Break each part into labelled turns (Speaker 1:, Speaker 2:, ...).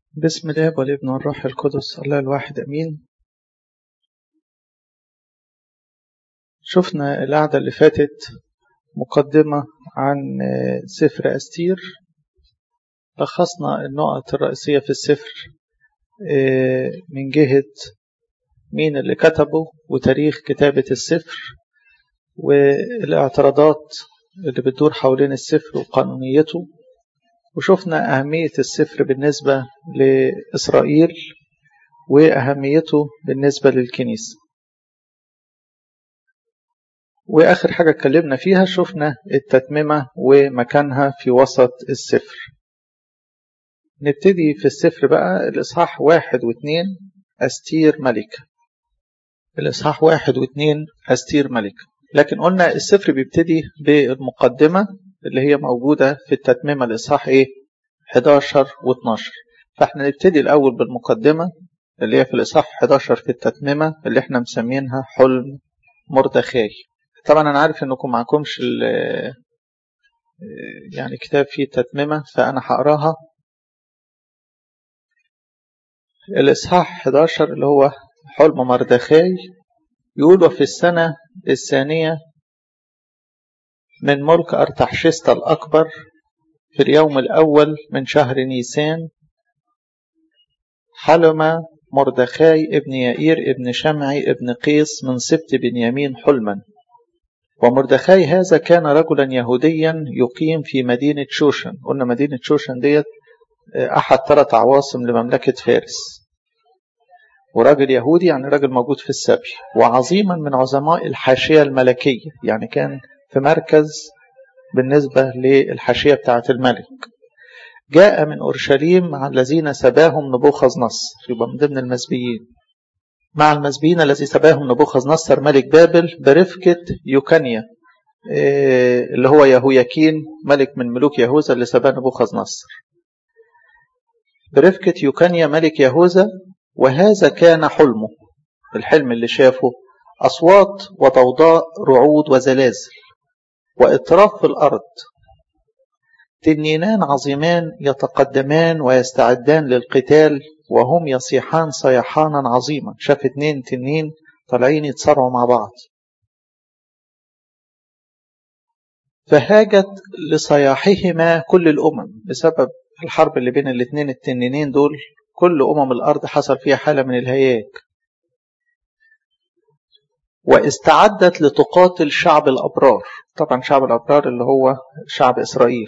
Speaker 1: بسم الله والابن والروح القدس الله الواحد امين شفنا القعدة اللي فاتت مقدمة عن سفر أستير لخصنا النقط الرئيسية في السفر من جهة مين اللي كتبه وتاريخ كتابة السفر والاعتراضات اللي بتدور حوالين السفر وقانونيته وشفنا أهمية السفر بالنسبة لإسرائيل وأهميته بالنسبة للكنيسة وآخر حاجة اتكلمنا فيها شفنا التتممة ومكانها في وسط السفر نبتدي في السفر بقى الإصحاح واحد واثنين أستير ملكة الإصحاح واحد واثنين أستير ملكة لكن قلنا السفر بيبتدي بالمقدمة اللي هي موجودة في التتميمة الإصحاح إيه 11 و12 فإحنا نبتدي الأول بالمقدمة اللي هي في الإصحاح 11 في التتميمة اللي إحنا مسمينها حلم مردخاي طبعا أنا عارف إنكم معكمش يعني كتاب فيه تتميمة فأنا هقراها الإصحاح 11 اللي هو حلم مردخاي يقول وفي السنة الثانية من ملك أرتحشست الأكبر في اليوم الأول من شهر نيسان حلم مردخاي ابن يائير ابن شمعي ابن قيس من سبت بنيامين حلما ومردخاي هذا كان رجلا يهوديا يقيم في مدينة شوشن قلنا مدينة شوشن ديت أحد ثلاث عواصم لمملكة فارس وراجل يهودي يعني راجل موجود في السبي وعظيما من عظماء الحاشية الملكية يعني كان في مركز بالنسبة للحاشية بتاعة الملك جاء من أورشليم مع الذين سباهم نبوخذ نصر يبقى من ضمن المسبيين مع المسبيين الذي سباهم نبوخذ نصر ملك بابل برفقة يوكانيا اللي هو يهوياكين ملك من ملوك يهوذا اللي سباه نبوخذ نصر برفقة يوكانيا ملك يهوذا وهذا كان حلمه الحلم اللي شافه أصوات وضوضاء رعود وزلازل واضطراب في الأرض تنينان عظيمان يتقدمان ويستعدان للقتال وهم يصيحان صيحانا عظيما شاف اتنين تنين طالعين يتصارعوا مع بعض فهاجت لصياحهما كل الأمم بسبب الحرب اللي بين الاتنين التنينين دول كل أمم الأرض حصل فيها حالة من الهياج واستعدت لتقاتل شعب الأبرار طبعا شعب الأبرار اللي هو شعب إسرائيل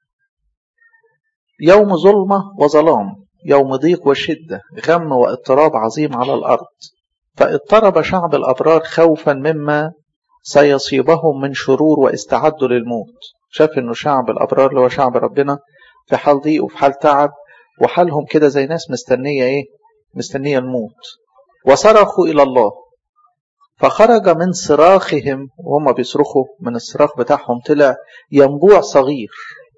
Speaker 1: يوم ظلمة وظلام يوم ضيق وشدة غم واضطراب عظيم على الأرض فاضطرب شعب الأبرار خوفا مما سيصيبهم من شرور واستعدوا للموت شاف انه شعب الأبرار اللي هو شعب ربنا في حال ضيق وفي حال تعب وحالهم كده زي ناس مستنية ايه مستنية الموت وصرخوا إلى الله فخرج من صراخهم وهم بيصرخوا من الصراخ بتاعهم طلع ينبوع صغير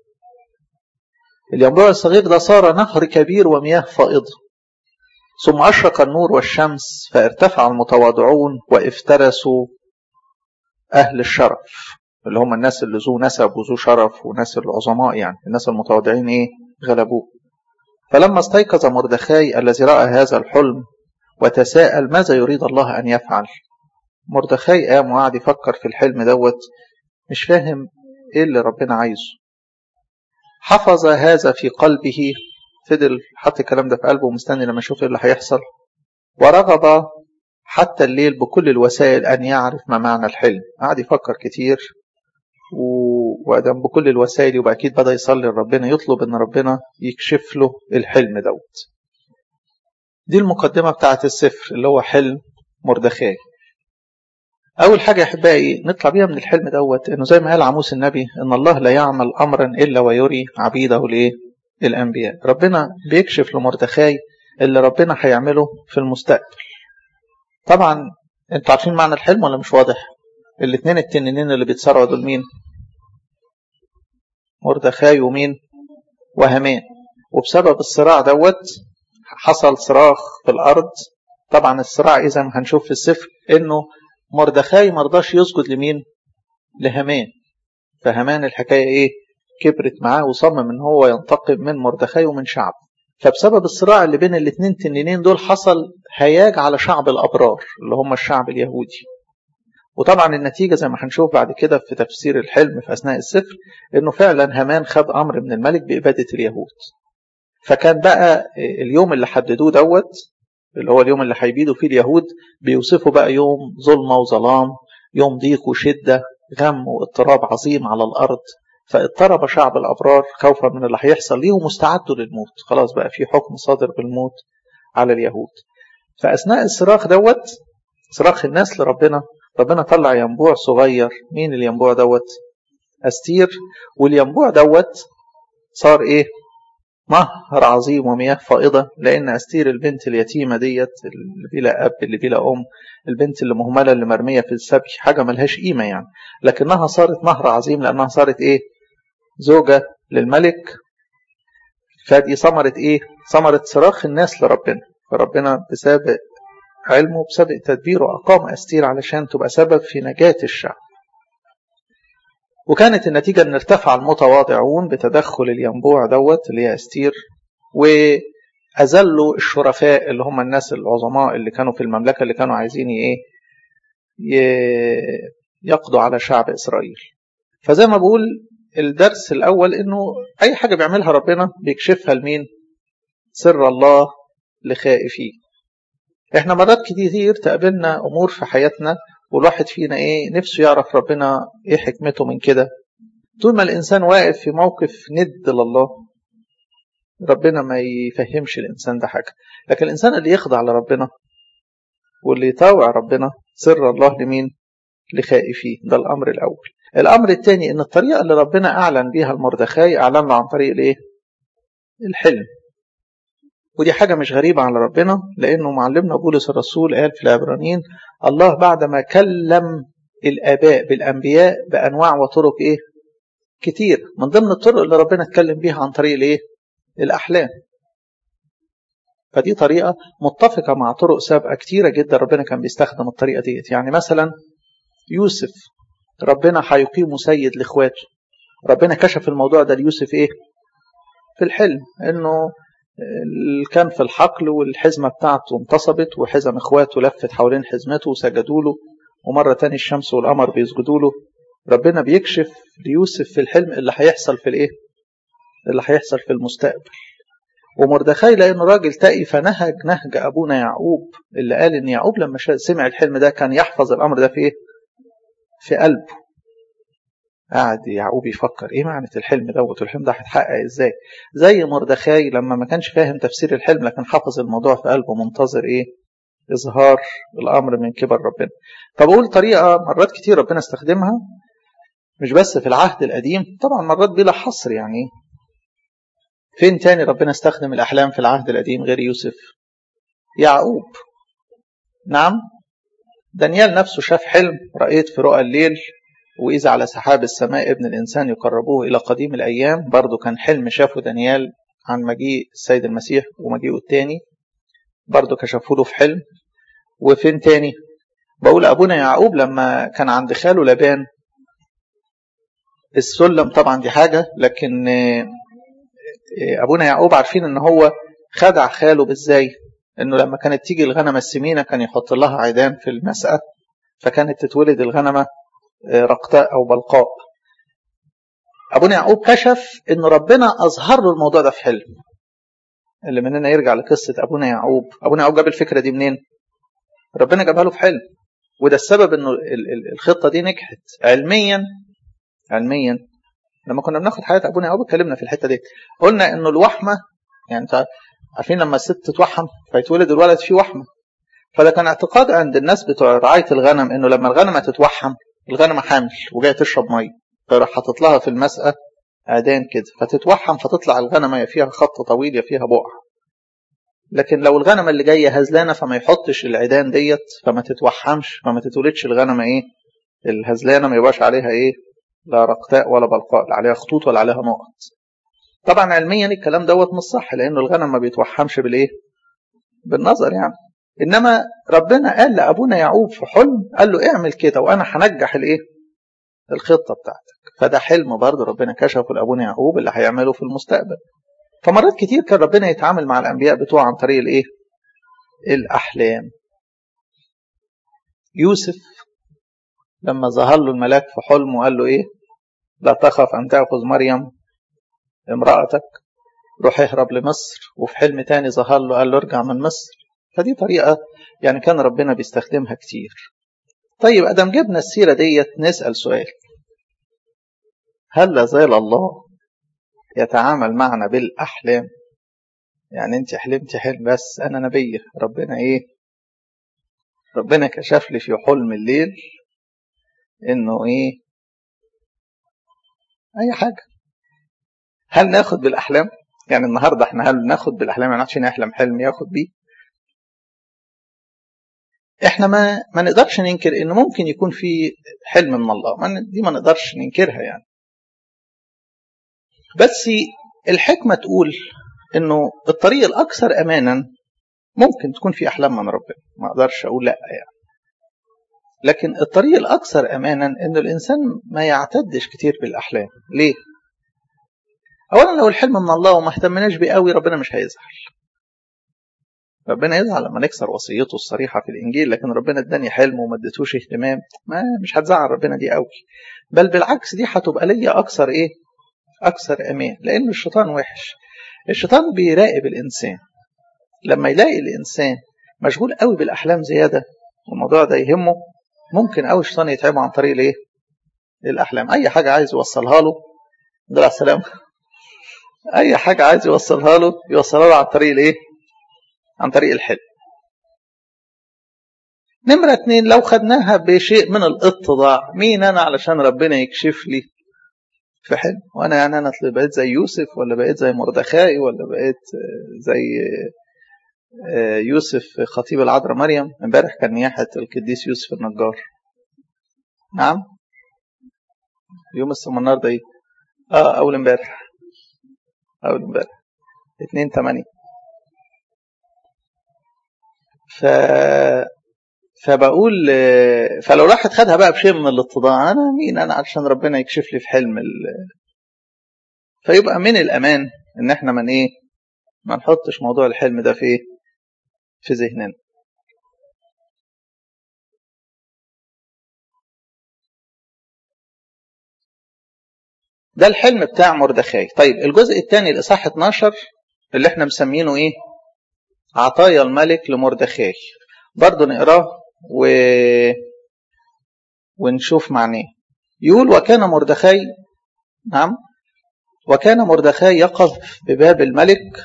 Speaker 1: الينبوع الصغير ده صار نهر كبير ومياه فائضة ثم أشرق النور والشمس فارتفع المتواضعون وافترسوا أهل الشرف اللي هم الناس اللي ذو نسب وذو شرف وناس العظماء يعني الناس المتواضعين ايه غلبوه فلما استيقظ مردخاي الذي رأى هذا الحلم وتساءل ماذا يريد الله أن يفعل مردخاي قام وقعد يفكر في الحلم دوت مش فاهم ايه اللي ربنا عايزه حفظ هذا في قلبه فضل حط الكلام ده في قلبه ومستني لما يشوف ايه اللي هيحصل ورغب حتى الليل بكل الوسائل ان يعرف ما معنى الحلم قعد يفكر كتير وادم بكل الوسائل يبقى اكيد بدا يصلي لربنا يطلب ان ربنا يكشف له الحلم دوت دي المقدمه بتاعه السفر اللي هو حلم مردخاي أول حاجة يا أحبائي نطلع بيها من الحلم دوت إنه زي ما قال عموس النبي إن الله لا يعمل أمرا إلا ويري عبيده الإيه؟ الأنبياء. ربنا بيكشف لمردخاي اللي ربنا هيعمله في المستقبل. طبعا أنتوا عارفين معنى الحلم ولا مش واضح؟ الاثنين التنينين اللي بيتصارعوا دول مين؟ مردخاي ومين؟ وهامان. وبسبب الصراع دوت حصل صراخ في الأرض. طبعا الصراع إذا هنشوف في السفر إنه مردخاي مرضاش يسجد لمين لهمان فهمان الحكاية ايه كبرت معاه وصمم ان هو ينتقم من مردخاي ومن شعبه فبسبب الصراع اللي بين الاثنين تنينين دول حصل هياج على شعب الأبرار اللي هم الشعب اليهودي وطبعا النتيجة زي ما هنشوف بعد كده في تفسير الحلم في أثناء السفر إنه فعلا هامان خد أمر من الملك بإبادة اليهود فكان بقى اليوم اللي حددوه دوت اللي هو اليوم اللي هيبيدوا فيه اليهود بيوصفوا بقى يوم ظلمة وظلام يوم ضيق وشدة غم واضطراب عظيم على الأرض فاضطرب شعب الأبرار خوفا من اللي هيحصل ليهم واستعدوا للموت خلاص بقى في حكم صادر بالموت على اليهود فأثناء الصراخ دوت صراخ الناس لربنا ربنا طلع ينبوع صغير مين الينبوع دوت أستير والينبوع دوت صار إيه نهر عظيم ومياه فائضة لأن أستير البنت اليتيمة ديت اللي بلا أب اللي بلا أم البنت اللي مهملة اللي مرمية في السبي حاجة ملهاش قيمة يعني لكنها صارت نهر عظيم لأنها صارت إيه زوجة للملك فدي ثمرة إيه ثمرة صراخ الناس لربنا فربنا بسابق علمه بسابق تدبيره أقام أستير علشان تبقى سبب في نجاة الشعب وكانت النتيجة أن ارتفع المتواضعون بتدخل الينبوع دوت اللي هي أستير وأذلوا الشرفاء اللي هم الناس العظماء اللي كانوا في المملكة اللي كانوا عايزين إيه يقضوا على شعب إسرائيل فزي ما بقول الدرس الأول إنه أي حاجة بيعملها ربنا بيكشفها لمين سر الله لخائفيه احنا مرات كتير تقابلنا امور في حياتنا والواحد فينا ايه نفسه يعرف ربنا ايه حكمته من كده طول ما الانسان واقف في موقف ند لله ربنا ما يفهمش الانسان ده حاجه لكن الانسان اللي يخضع لربنا واللي يطاوع ربنا سر الله لمين لخائفيه ده الامر الاول الامر الثاني ان الطريقه اللي ربنا اعلن بيها المردخاي اعلن له عن طريق الايه الحلم ودي حاجة مش غريبة على ربنا لأنه معلمنا بولس الرسول قال في العبرانيين الله بعدما كلم الآباء بالأنبياء بأنواع وطرق إيه؟ كتير من ضمن الطرق اللي ربنا اتكلم بيها عن طريق الإيه؟ الأحلام فدي طريقة متفقة مع طرق سابقة كتيرة جدا ربنا كان بيستخدم الطريقة ديت يعني مثلا يوسف ربنا هيقيمه سيد لإخواته ربنا كشف الموضوع ده ليوسف إيه؟ في الحلم إنه كان في الحقل والحزمة بتاعته انتصبت وحزم اخواته لفت حوالين حزمته وسجدوا له ومرة تاني الشمس والقمر بيسجدوا له ربنا بيكشف ليوسف في الحلم اللي هيحصل في الايه اللي هيحصل في المستقبل ومردخاي لانه راجل تقي فنهج نهج ابونا يعقوب اللي قال ان يعقوب لما سمع الحلم ده كان يحفظ الامر ده في ايه في قلبه قعد يعقوب يفكر ايه معنى الحلم دوت والحلم ده هيتحقق ازاي زي مردخاي لما ما كانش فاهم تفسير الحلم لكن حفظ الموضوع في قلبه منتظر ايه اظهار الامر من كبر ربنا طب اقول طريقه مرات كتير ربنا استخدمها مش بس في العهد القديم طبعا مرات بلا حصر يعني فين تاني ربنا استخدم الاحلام في العهد القديم غير يوسف يعقوب نعم دانيال نفسه شاف حلم رأيت في رؤى الليل وإذا على سحاب السماء ابن الإنسان يقربوه إلى قديم الأيام برضو كان حلم شافه دانيال عن مجيء السيد المسيح ومجيئه التاني برضو كشفوا له في حلم وفين تاني بقول أبونا يعقوب لما كان عند خاله لبان السلم طبعا دي حاجة لكن أبونا يعقوب عارفين إن هو خدع خاله بإزاي إنه لما كانت تيجي الغنمة السمينة كان يحط لها عيدان في المسقى فكانت تتولد الغنمة رقتاء أو بلقاء أبونا يعقوب كشف إن ربنا أظهر له الموضوع ده في حلم اللي مننا يرجع لقصة أبونا يعقوب أبونا يعقوب جاب الفكرة دي منين ربنا جابها له في حلم وده السبب إنه الخطة دي نجحت علميا علميا لما كنا بناخد حياة أبونا يعقوب اتكلمنا في الحتة دي قلنا إنه الوحمة يعني عارفين لما الست تتوحم فيتولد الولد فيه وحمة فده كان اعتقاد عند الناس بتوع رعاية الغنم إنه لما الغنمة تتوحم الغنمة حامل وجاية تشرب مية فراح حاطط لها في المسقى عيدان كده فتتوحم فتطلع الغنمة يا فيها خط طويل يا فيها بقع لكن لو الغنمة اللي جاية هزلانة فما يحطش العيدان ديت فما تتوحمش فما تتولدش الغنمة ايه الهزلانة ما يبقاش عليها ايه لا رقتاء ولا بلقاء لا عليها خطوط ولا عليها نقط طبعا علميا الكلام دوت مش صح لانه الغنم ما بيتوحمش بالايه بالنظر يعني انما ربنا قال لابونا يعقوب في حلم قال له اعمل كده وانا هنجح الايه الخطه بتاعتك فده حلم برضه ربنا كشفه لابونا يعقوب اللي هيعمله في المستقبل فمرات كتير كان ربنا يتعامل مع الانبياء بتوعه عن طريق الايه الاحلام يوسف لما ظهر له الملاك في حلم وقال له ايه لا تخف ان تاخذ مريم امرأتك روح اهرب لمصر وفي حلم تاني ظهر له قال له ارجع من مصر فدي طريقة يعني كان ربنا بيستخدمها كتير طيب ادم جبنا السيرة ديت نسأل سؤال هل لا زال الله يتعامل معنا بالأحلام يعني انت حلمت حلم بس انا نبية ربنا ايه ربنا كشف لي في حلم الليل انه ايه اي حاجة هل ناخد بالاحلام يعني النهاردة احنا هل ناخد بالاحلام يعني عشان نحلم حلم ياخد بيه احنا ما ما نقدرش ننكر ان ممكن يكون في حلم من الله ما دي ما نقدرش ننكرها يعني بس الحكمة تقول انه الطريق الاكثر امانا ممكن تكون في احلام من ربنا ما اقدرش اقول لا يعني لكن الطريق الاكثر امانا ان الانسان ما يعتدش كتير بالاحلام ليه اولا لو الحلم من الله وما اهتمناش بيه قوي ربنا مش هيزعل ربنا يزعل لما نكسر وصيته الصريحة في الإنجيل لكن ربنا اداني حلم وما اديتوش اهتمام ما مش هتزعل ربنا دي قوي بل بالعكس دي هتبقى ليا أكثر إيه أكثر أمان لأن الشيطان وحش الشيطان بيراقب الإنسان لما يلاقي الإنسان مشغول قوي بالأحلام زيادة والموضوع ده يهمه ممكن قوي الشيطان يتعبه عن طريق الإيه الأحلام أي حاجة عايز يوصلها له ده على السلامة أي حاجة عايز يوصلها له يوصلها له عن طريق الإيه عن طريق الحلم نمرة اتنين لو خدناها بشيء من الاتضاع مين أنا علشان ربنا يكشف لي في حلم وأنا يعني أنا بقيت زي يوسف ولا بقيت زي مردخائي ولا بقيت زي يوسف خطيب العذراء مريم امبارح كان نياحة القديس يوسف النجار نعم يوم السمنار ده ايه اه اول امبارح اول امبارح اتنين تمانية ف فبقول فلو راحت خدها بقى بشيء من الاتضاع انا مين انا علشان ربنا يكشف لي في حلم ال... فيبقى من الامان ان احنا من ايه ما نحطش موضوع الحلم ده في ايه في ذهننا ده الحلم بتاع مردخاي طيب الجزء الثاني الاصحاح 12 اللي احنا مسمينه ايه عطايا الملك لمردخاي برضه نقراه و... ونشوف معناه يقول وكان مردخاي نعم وكان مردخاي يقف بباب الملك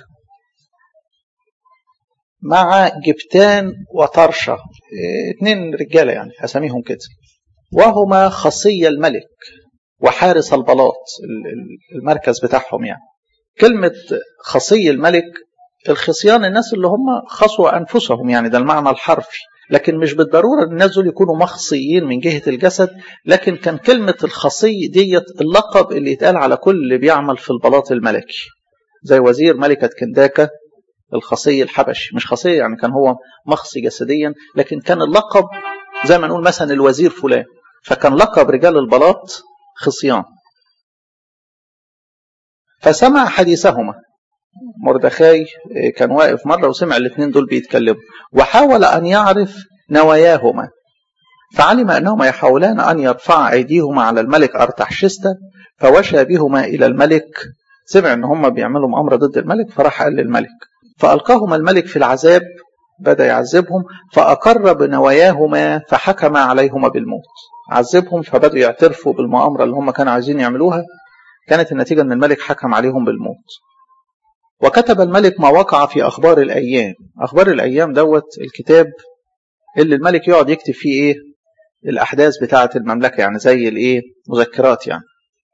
Speaker 1: مع جبتان وطرشة اتنين رجالة يعني أساميهم كده وهما خصي الملك وحارس البلاط المركز بتاعهم يعني كلمة خصي الملك الخصيان الناس اللي هم خصوا أنفسهم يعني ده المعنى الحرفي لكن مش بالضرورة الناس دول يكونوا مخصيين من جهة الجسد لكن كان كلمة الخصي ديت اللقب اللي يتقال على كل اللي بيعمل في البلاط الملكي زي وزير ملكة كنداكا الخصي الحبشي مش خصي يعني كان هو مخصي جسديا لكن كان اللقب زي ما نقول مثلا الوزير فلان فكان لقب رجال البلاط خصيان فسمع حديثهما مردخاي كان واقف مرة وسمع الاثنين دول بيتكلموا وحاول أن يعرف نواياهما فعلم أنهما يحاولان أن يرفعا أيديهما على الملك أرتحشستا فوشى بهما إلى الملك سمع أن هم بيعملوا مؤامرة ضد الملك فراح قال للملك فألقاهما الملك في العذاب بدأ يعذبهم فأقر بنواياهما فحكم عليهما بالموت عذبهم فبدأوا يعترفوا بالمؤامرة اللي هم كانوا عايزين يعملوها كانت النتيجة أن الملك حكم عليهم بالموت وكتب الملك ما وقع في أخبار الأيام أخبار الأيام دوت الكتاب اللي الملك يقعد يكتب فيه إيه الأحداث بتاعة المملكة يعني زي الإيه مذكرات يعني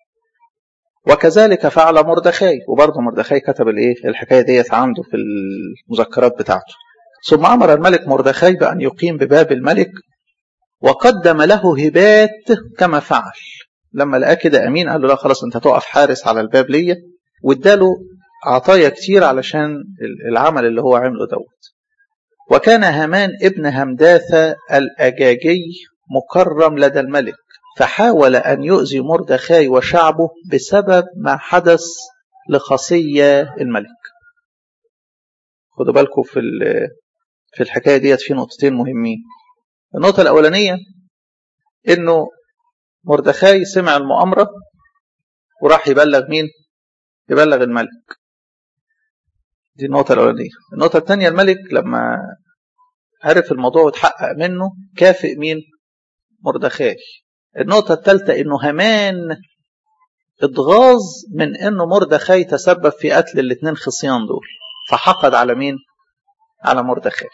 Speaker 1: وكذلك فعل مردخاي وبرضه مردخاي كتب الإيه الحكاية ديت عنده في المذكرات بتاعته ثم أمر الملك مردخاي بأن يقيم بباب الملك وقدم له هبات كما فعل لما لقاه كده أمين قال له لا خلاص أنت هتقف حارس على الباب ليا واداله عطايا كتير علشان العمل اللي هو عمله دوت وكان هامان ابن همداثة الأجاجي مكرم لدى الملك فحاول أن يؤذي مردخاي وشعبه بسبب ما حدث لخصية الملك خدوا بالكم في في الحكاية ديت في نقطتين مهمين النقطة الأولانية إنه مردخاي سمع المؤامرة وراح يبلغ مين؟ يبلغ الملك دي النقطة الأولانية النقطة الثانية الملك لما عرف الموضوع وتحقق منه كافئ مين؟ مردخاي النقطة الثالثة إنه همان اتغاظ من إنه مردخاي تسبب في قتل الاثنين خصيان دول فحقد على مين؟ على مردخاي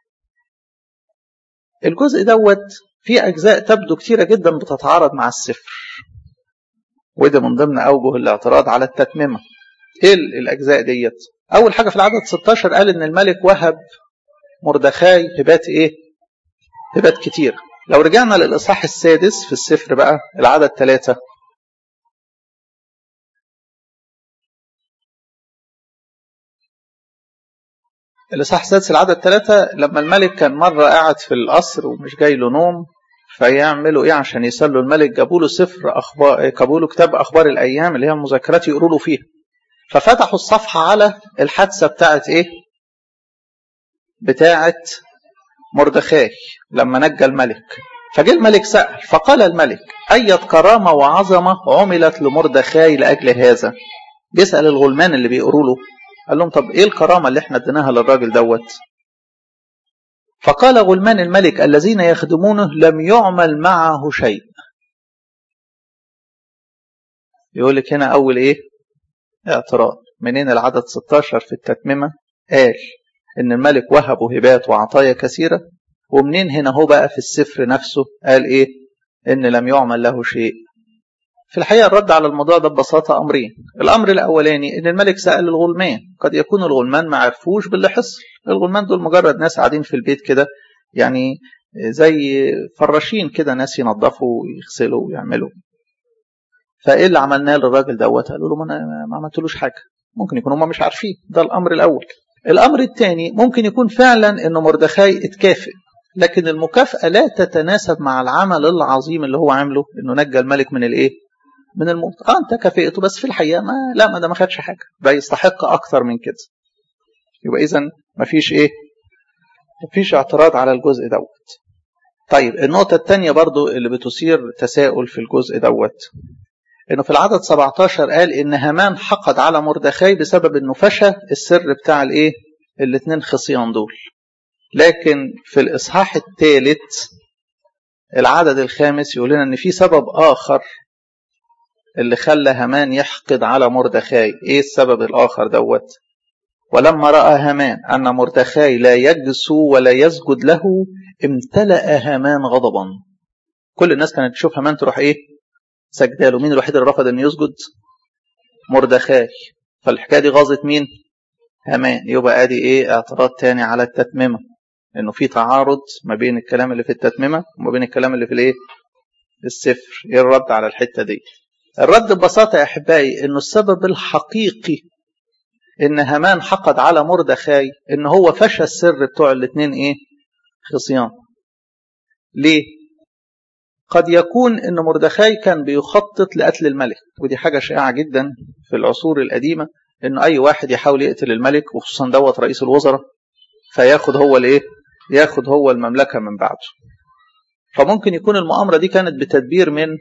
Speaker 1: الجزء دوت في أجزاء تبدو كتيرة جدا بتتعارض مع السفر وده من ضمن أوجه الاعتراض على التتممة إيه الأجزاء ديت أول حاجة في العدد 16 قال إن الملك وهب مردخاي هبات إيه هبات كتير لو رجعنا للإصحاح السادس في السفر بقى العدد ثلاثة الإصحاح السادس العدد ثلاثة لما الملك كان مرة قاعد في القصر ومش جاي له نوم فيعملوا ايه عشان يسلوا الملك جابوا له سفر اخبار جابوا له كتاب اخبار الايام اللي هي المذكرات يقولوا له فيها ففتحوا الصفحه على الحادثه بتاعت ايه بتاعت مردخاي لما نجى الملك فجاء الملك سأل فقال الملك أية كرامة وعظمة عملت لمردخاي لأجل هذا بيسأل الغلمان اللي بيقولوا له قال لهم طب ايه الكرامة اللي احنا اديناها للراجل دوت فقال غلمان الملك الذين يخدمونه لم يعمل معه شيء يقول لك هنا أول إيه اعتراض منين العدد 16 في التتممة قال إن الملك وهبه هبات وعطايا كثيرة ومنين هنا هو بقى في السفر نفسه قال إيه إن لم يعمل له شيء في الحقيقة الرد على الموضوع ده ببساطة أمرين الأمر الأولاني إن الملك سأل الغلمان قد يكون الغلمان ما عرفوش باللي حصل الغلمان دول مجرد ناس قاعدين في البيت كده يعني زي فراشين كده ناس ينظفوا ويغسلوا ويعملوا فايه اللي عملناه للراجل دوت قالوا له ما انا ما عملتلوش حاجه ممكن يكونوا هم مش عارفين ده الامر الاول الامر الثاني ممكن يكون فعلا ان مردخاي اتكافئ لكن المكافاه لا تتناسب مع العمل العظيم اللي هو عامله انه نجى الملك من الايه من الموت اه انت كافئته بس في الحقيقه ما لا ما ده ما خدش حاجه ده يستحق اكتر من كده يبقى اذا ما فيش ايه ما فيش اعتراض على الجزء دوت طيب النقطه الثانيه برضو اللي بتثير تساؤل في الجزء دوت انه في العدد 17 قال ان هامان حقد على مردخاي بسبب انه فشى السر بتاع الايه الاثنين خصيان دول لكن في الاصحاح الثالث العدد الخامس يقول لنا ان في سبب اخر اللي خلى هامان يحقد على مردخاي ايه السبب الاخر دوت ولما راى هامان ان مردخاي لا يجسو ولا يسجد له امتلأ هامان غضبا كل الناس كانت تشوف هامان تروح ايه سجداله مين الوحيد اللي رفض انه يسجد مردخاي فالحكايه دي غاظت مين هامان يبقى ادي ايه اعتراض تاني على التتممه انه في تعارض ما بين الكلام اللي في التتممه وما بين الكلام اللي في الايه السفر ايه الرد على الحته دي الرد ببساطه يا احبائي انه السبب الحقيقي ان هامان حقد على مردخاي ان هو فشى السر بتوع الاثنين ايه خصيان ليه قد يكون ان مردخاي كان بيخطط لقتل الملك ودي حاجه شائعه جدا في العصور القديمه ان اي واحد يحاول يقتل الملك وخصوصا دوت رئيس الوزراء فياخد هو الايه ياخد هو المملكه من بعده فممكن يكون المؤامره دي كانت بتدبير من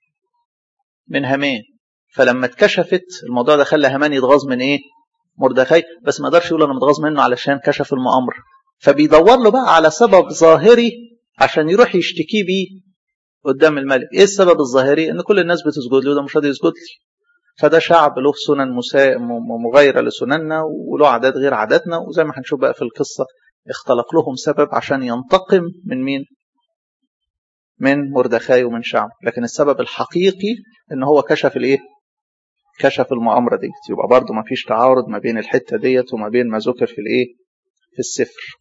Speaker 1: من هامان فلما اتكشفت الموضوع ده خلى هامان يتغاظ من ايه مردخاي بس ما قدرش يقول انا متغاظ منه علشان كشف المؤامره فبيدور له بقى على سبب ظاهري عشان يروح يشتكيه بيه قدام الملك ايه السبب الظاهري ان كل الناس بتسجد له وده مش راضي يسجد لي فده شعب له سنن مسا... مغايره لسنننا وله عادات غير عاداتنا وزي ما هنشوف بقى في القصه اختلق لهم سبب عشان ينتقم من مين من مردخاي ومن شعب لكن السبب الحقيقي ان هو كشف الايه كشف المؤامره دي يبقى برضه ما فيش تعارض ما بين الحته ديت وما بين ما ذكر في الايه في السفر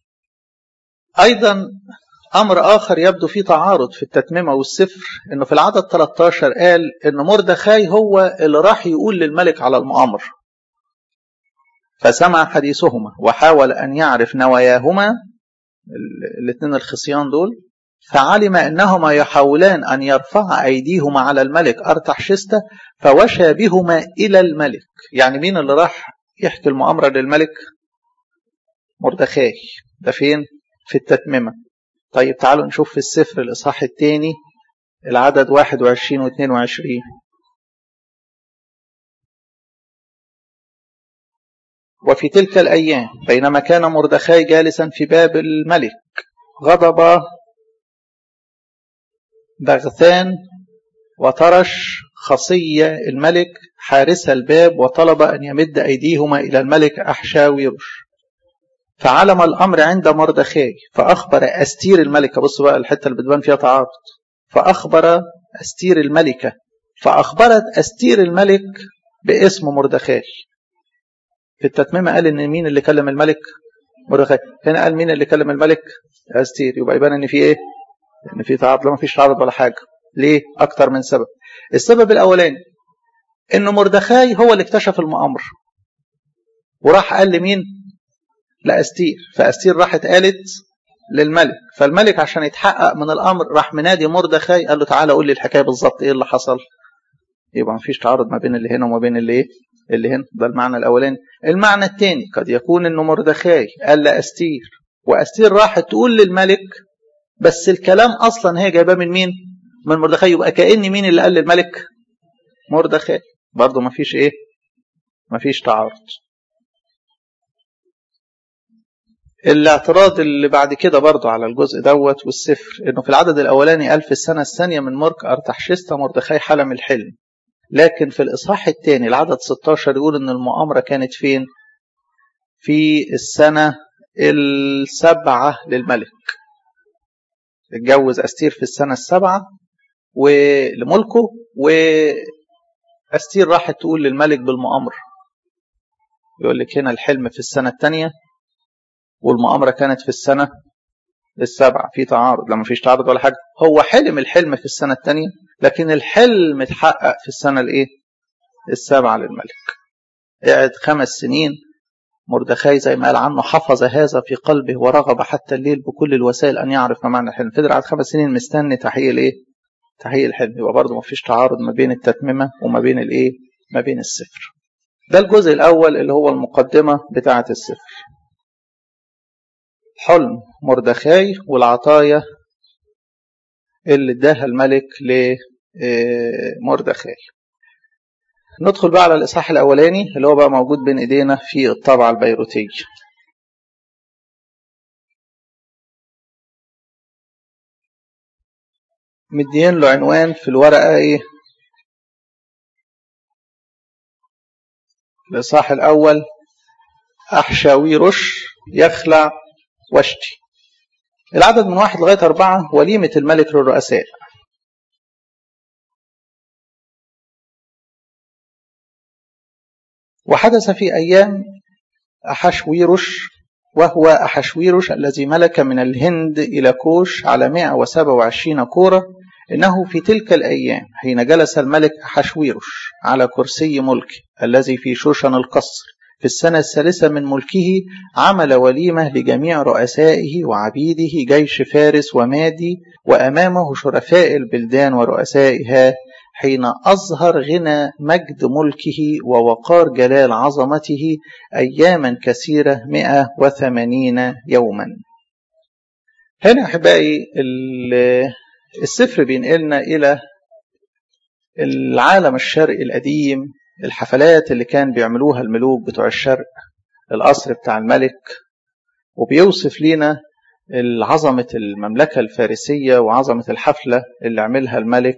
Speaker 1: ايضا أمر آخر يبدو فيه تعارض في التتميمة والسفر إنه في العدد 13 قال إن مردخاي هو اللي راح يقول للملك على المؤامر فسمع حديثهما وحاول أن يعرف نواياهما الاثنين الخصيان دول فعلم أنهما يحاولان أن يرفع أيديهما على الملك أرتحشستة فوشى بهما إلى الملك يعني مين اللي راح يحكي المؤامرة للملك مردخاي ده فين في التتممة طيب تعالوا نشوف في السفر الإصحاح الثاني العدد 21 و 22 وفي تلك الأيام بينما كان مردخاي جالسا في باب الملك غضب بغثان وترش خصي الملك حارس الباب وطلب أن يمد أيديهما إلى الملك أحشاويرش فعلم الأمر عند مردخاي فأخبر أستير الملكة بصوا بقى الحتة اللي بتبان فيها تعارض فأخبر أستير الملكة فأخبرت أستير الملك باسم مردخاي في التتميمة قال إن مين اللي كلم الملك مردخاي هنا قال مين اللي كلم الملك أستير يبقى يبان إن في إيه إن في تعارض لا ما فيش تعارض ولا حاجة ليه أكتر من سبب السبب الأولاني إن مردخاي هو اللي اكتشف المؤامرة وراح قال لمين لأستير فأستير راحت قالت للملك فالملك عشان يتحقق من الأمر راح منادي مردخاي قال له تعالى قول لي الحكاية بالظبط إيه اللي حصل يبقى ما فيش تعارض ما بين اللي هنا وما بين اللي إيه اللي هنا ده المعنى الأولاني المعنى الثاني قد يكون إنه مردخاي قال لأستير وأستير راحت تقول للملك بس الكلام أصلا هي جايباه من مين من مردخاي يبقى كأن مين اللي قال للملك مردخاي برضه ما فيش إيه ما فيش تعارض الاعتراض اللي بعد كده برضه على الجزء دوت والسفر انه في العدد الاولاني قال في السنه الثانيه من ملك ارتحشستا مردخاي حلم الحلم لكن في الاصحاح الثاني العدد 16 يقول ان المؤامره كانت فين في السنه السبعه للملك اتجوز استير في السنه السابعه ولملكه واستير راحت تقول للملك بالمؤامره يقول لك هنا الحلم في السنه الثانيه والمؤامرة كانت في السنة السابعة في تعارض لما فيش تعارض ولا حاجة هو حلم الحلم في السنة الثانية لكن الحلم اتحقق في السنة الايه السابعة للملك قعد خمس سنين مردخاي زي ما قال عنه حفظ هذا في قلبه ورغب حتى الليل بكل الوسائل ان يعرف ما معنى الحلم فضل قعد خمس سنين مستني تحقيق الايه تحقيق الحلم يبقى برضه ما فيش تعارض ما بين التتممة وما بين الايه ما بين السفر ده الجزء الاول اللي هو المقدمة بتاعة السفر حلم مردخاي والعطايا اللي اداها الملك لمردخاي ندخل بقى على الإصحاح الأولاني اللي هو بقى موجود بين إيدينا في الطبعة البيروتية مدين له عنوان في الورقة إيه الإصحاح الأول أحشاويرش يخلع واشتي العدد من واحد لغاية أربعة وليمة الملك للرؤساء وحدث في أيام أحشويرش وهو أحشويرش الذي ملك من الهند إلى كوش على 127 كورة إنه في تلك الأيام حين جلس الملك أحشويرش على كرسي ملكه الذي في شوشن القصر في السنة الثالثة من ملكه عمل وليمة لجميع رؤسائه وعبيده جيش فارس ومادي وأمامه شرفاء البلدان ورؤسائها حين أظهر غنى مجد ملكه ووقار جلال عظمته أياما كثيرة 180 يوما هنا أحبائي السفر بينقلنا إلى العالم الشرقي القديم الحفلات اللي كان بيعملوها الملوك بتوع الشرق القصر بتاع الملك وبيوصف لنا عظمة المملكة الفارسية وعظمة الحفلة اللي عملها الملك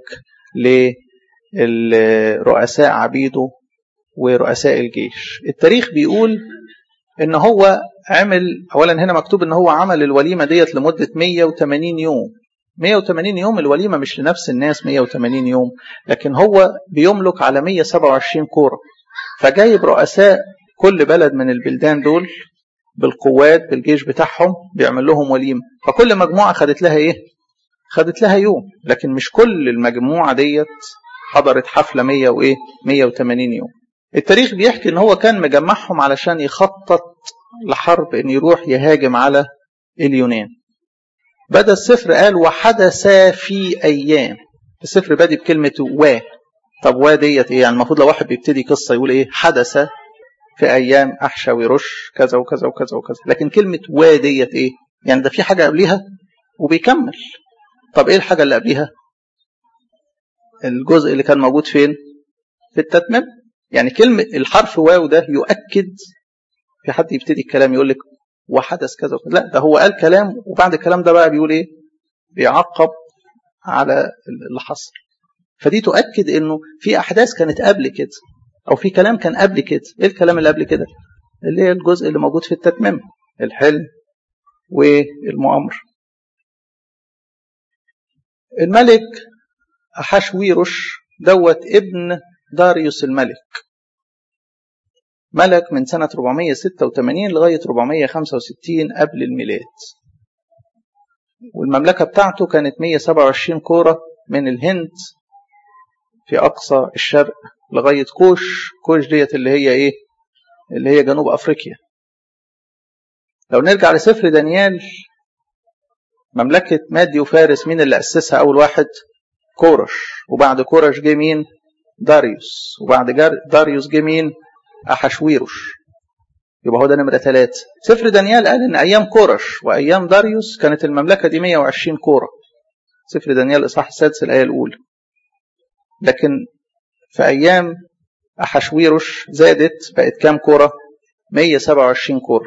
Speaker 1: لرؤساء عبيده ورؤساء الجيش التاريخ بيقول ان هو عمل اولا هنا مكتوب ان هو عمل الوليمة ديت لمدة 180 يوم 180 يوم الوليمة مش لنفس الناس 180 يوم لكن هو بيملك على 127 كورة فجايب رؤساء كل بلد من البلدان دول بالقوات بالجيش بتاعهم بيعمل لهم وليمة فكل مجموعة خدت لها ايه خدت لها يوم لكن مش كل المجموعة ديت حضرت حفلة 100 وايه 180 يوم التاريخ بيحكي ان هو كان مجمعهم علشان يخطط لحرب ان يروح يهاجم على اليونان بدا السفر قال وحدث في ايام السفر بادي بكلمه و طب و ديت ايه يعني المفروض لو واحد بيبتدي قصه يقول ايه حدث في ايام احشاويرش كذا وكذا وكذا وكذا لكن كلمه و ديت ايه يعني ده في حاجه قبليها وبيكمل طب ايه الحاجه اللي قبليها الجزء اللي كان موجود فين في التتميم يعني كلمه الحرف واو ده يؤكد في حد يبتدي الكلام يقول لك وحدث كذا وكذا لا ده هو قال كلام وبعد الكلام ده بقى بيقول ايه بيعقب على اللي حصل فدي تؤكد انه في احداث كانت قبل كده او في كلام كان قبل كده ايه الكلام اللي قبل كده اللي هي الجزء اللي موجود في التتميم الحلم والمؤامر الملك أحشويرش دوت ابن داريوس الملك ملك من سنة 486 لغاية 465 قبل الميلاد والمملكة بتاعته كانت 127 كورة من الهند في أقصى الشرق لغاية كوش كوش ديت اللي هي إيه اللي هي جنوب أفريقيا لو نرجع لسفر دانيال مملكة مادي وفارس مين اللي أسسها أول واحد كورش وبعد كورش جه مين داريوس وبعد داريوس جه مين أحشويروش يبقى هو ده نمرة ثلاثة سفر دانيال قال إن أيام كورش وأيام داريوس كانت المملكة دي 120 كورة سفر دانيال الإصحاح السادس الآية الأولى لكن في أيام أحشويروش زادت بقت كام كورة 127 كورة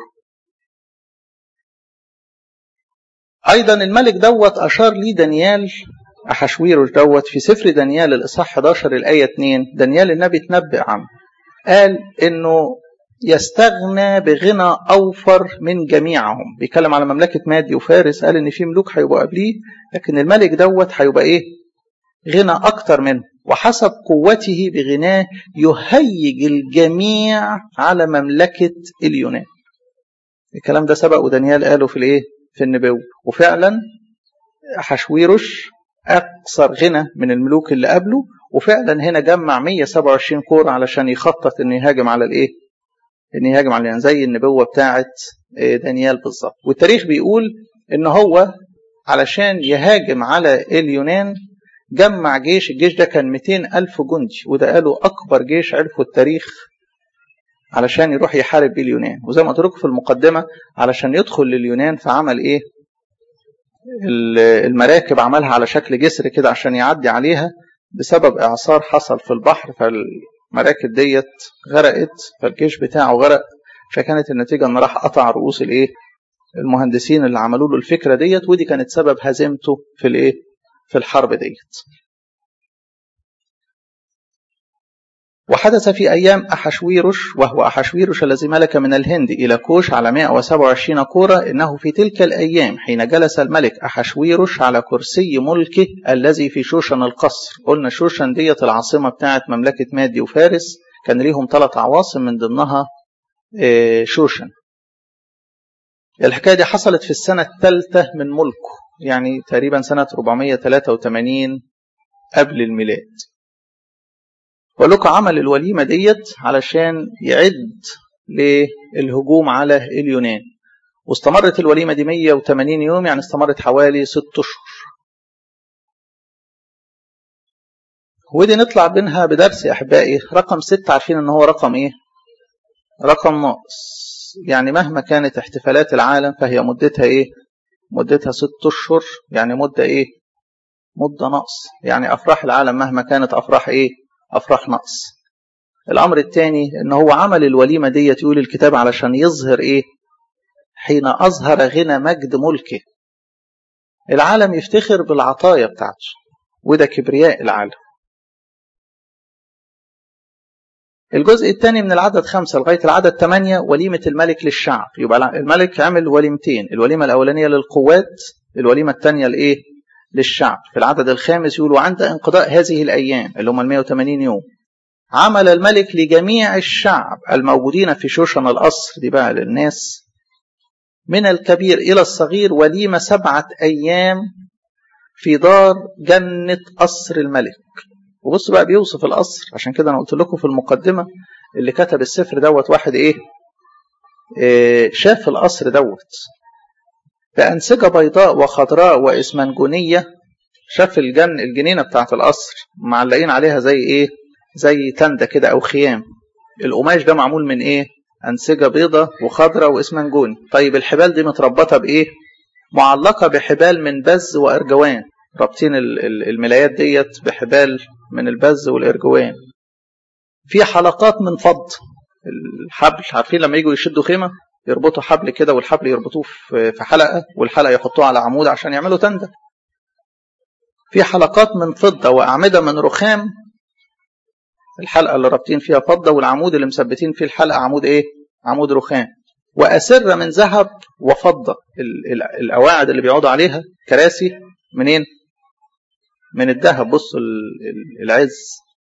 Speaker 1: أيضا الملك دوت أشار ليه دانيال أحشويروش دوت في سفر دانيال الإصحاح 11 الآية 2 دانيال النبي تنبأ عنه قال إنه يستغنى بغنى أوفر من جميعهم بيتكلم على مملكة مادي وفارس قال إن في ملوك هيبقوا قبليه لكن الملك دوت هيبقى إيه غنى أكتر منه وحسب قوته بغناه يهيج الجميع على مملكة اليونان الكلام ده سبق ودانيال قاله في الايه في النبوة وفعلا حشويرش أكثر غنى من الملوك اللي قبله وفعلا هنا جمع 127 كورة علشان يخطط انه يهاجم على الايه انه يهاجم على اليونان زي النبوة بتاعة دانيال بالظبط والتاريخ بيقول ان هو علشان يهاجم على اليونان جمع جيش الجيش ده كان 200 ألف جندي وده قالوا أكبر جيش عرفوا التاريخ علشان يروح يحارب بيه اليونان وزي ما قلت لكم في المقدمة علشان يدخل لليونان فعمل إيه المراكب عملها على شكل جسر كده عشان يعدي عليها بسبب إعصار حصل في البحر فالمراكب ديت غرقت فالجيش بتاعه غرق فكانت النتيجة إن راح قطع رؤوس الإيه المهندسين اللي عملوا له الفكرة ديت ودي كانت سبب هزيمته في الإيه في الحرب ديت وحدث في أيام أحشويرش وهو أحشويرش الذي ملك من الهند إلى كوش على 127 كورة إنه في تلك الأيام حين جلس الملك أحشويرش على كرسي ملكه الذي في شوشن القصر قلنا شوشن ديت العاصمة بتاعت مملكة مادي وفارس كان ليهم ثلاث عواصم من ضمنها شوشن الحكاية دي حصلت في السنة الثالثة من ملكه يعني تقريبا سنة 483 قبل الميلاد ولوكا عمل الوليمة ديت علشان يعد للهجوم على اليونان واستمرت الوليمة دي 180 يوم يعني استمرت حوالي 6 أشهر ودي نطلع منها بدرس يا أحبائي رقم 6 عارفين إن هو رقم إيه؟ رقم ناقص يعني مهما كانت احتفالات العالم فهي مدتها إيه؟ مدتها ست أشهر يعني مدة إيه؟ مدة نقص يعني أفراح العالم مهما كانت أفراح إيه؟ أفراح نقص الأمر الثاني إن هو عمل الوليمة دي يقول الكتاب علشان يظهر إيه؟ حين أظهر غنى مجد ملكه العالم يفتخر بالعطايا بتاعته وده كبرياء العالم الجزء الثاني من العدد خمسة لغاية العدد ثمانية وليمة الملك للشعب يبقى الملك عمل وليمتين الوليمة الأولانية للقوات الوليمة الثانية لإيه؟ للشعب في العدد الخامس يقول وعند انقضاء هذه الأيام اللي هم ال 180 يوم عمل الملك لجميع الشعب الموجودين في شوشن القصر دي بقى للناس من الكبير إلى الصغير وليمة سبعة أيام في دار جنة قصر الملك وبص بقى بيوصف القصر عشان كده انا قلت لكم في المقدمه اللي كتب السفر دوت واحد ايه, إيه شاف القصر دوت بأنسجة بيضاء وخضراء وإسمنجونية شاف الجن الجنينة بتاعت القصر معلقين عليها زي إيه زي تندة كده أو خيام القماش ده معمول من إيه أنسجة بيضة وخضراء وإسمنجوني طيب الحبال دي متربطة بإيه معلقة بحبال من بز وأرجوان رابطين الملايات ديت بحبال من البز والإرجوان في حلقات من فض الحبل عارفين لما يجوا يشدوا خيمة يربطوا حبل كده والحبل يربطوه في حلقة والحلقة يحطوه على عمود عشان يعملوا تندة في حلقات من فضة وأعمدة من رخام الحلقة اللي رابطين فيها فضة والعمود اللي مثبتين فيه الحلقة عمود إيه؟ عمود رخام وأسر من ذهب وفضة القواعد اللي بيقعدوا عليها كراسي منين؟ من الذهب بصوا العز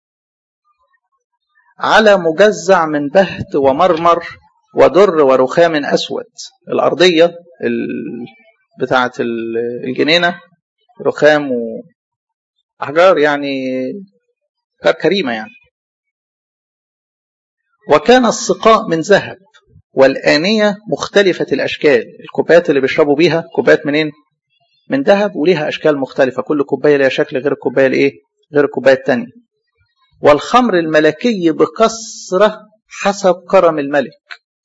Speaker 1: على مجزع من بهت ومرمر ودر ورخام أسود الأرضية بتاعة الجنينة رخام وأحجار يعني كريمة يعني وكان السقاء من ذهب والآنية مختلفة الأشكال الكوبايات اللي بيشربوا بيها كوبايات منين؟ من ذهب وليها أشكال مختلفة كل كوباية لها شكل غير الكوباية الإيه؟ غير الكوباية التانية والخمر الملكي بكثرة حسب كرم الملك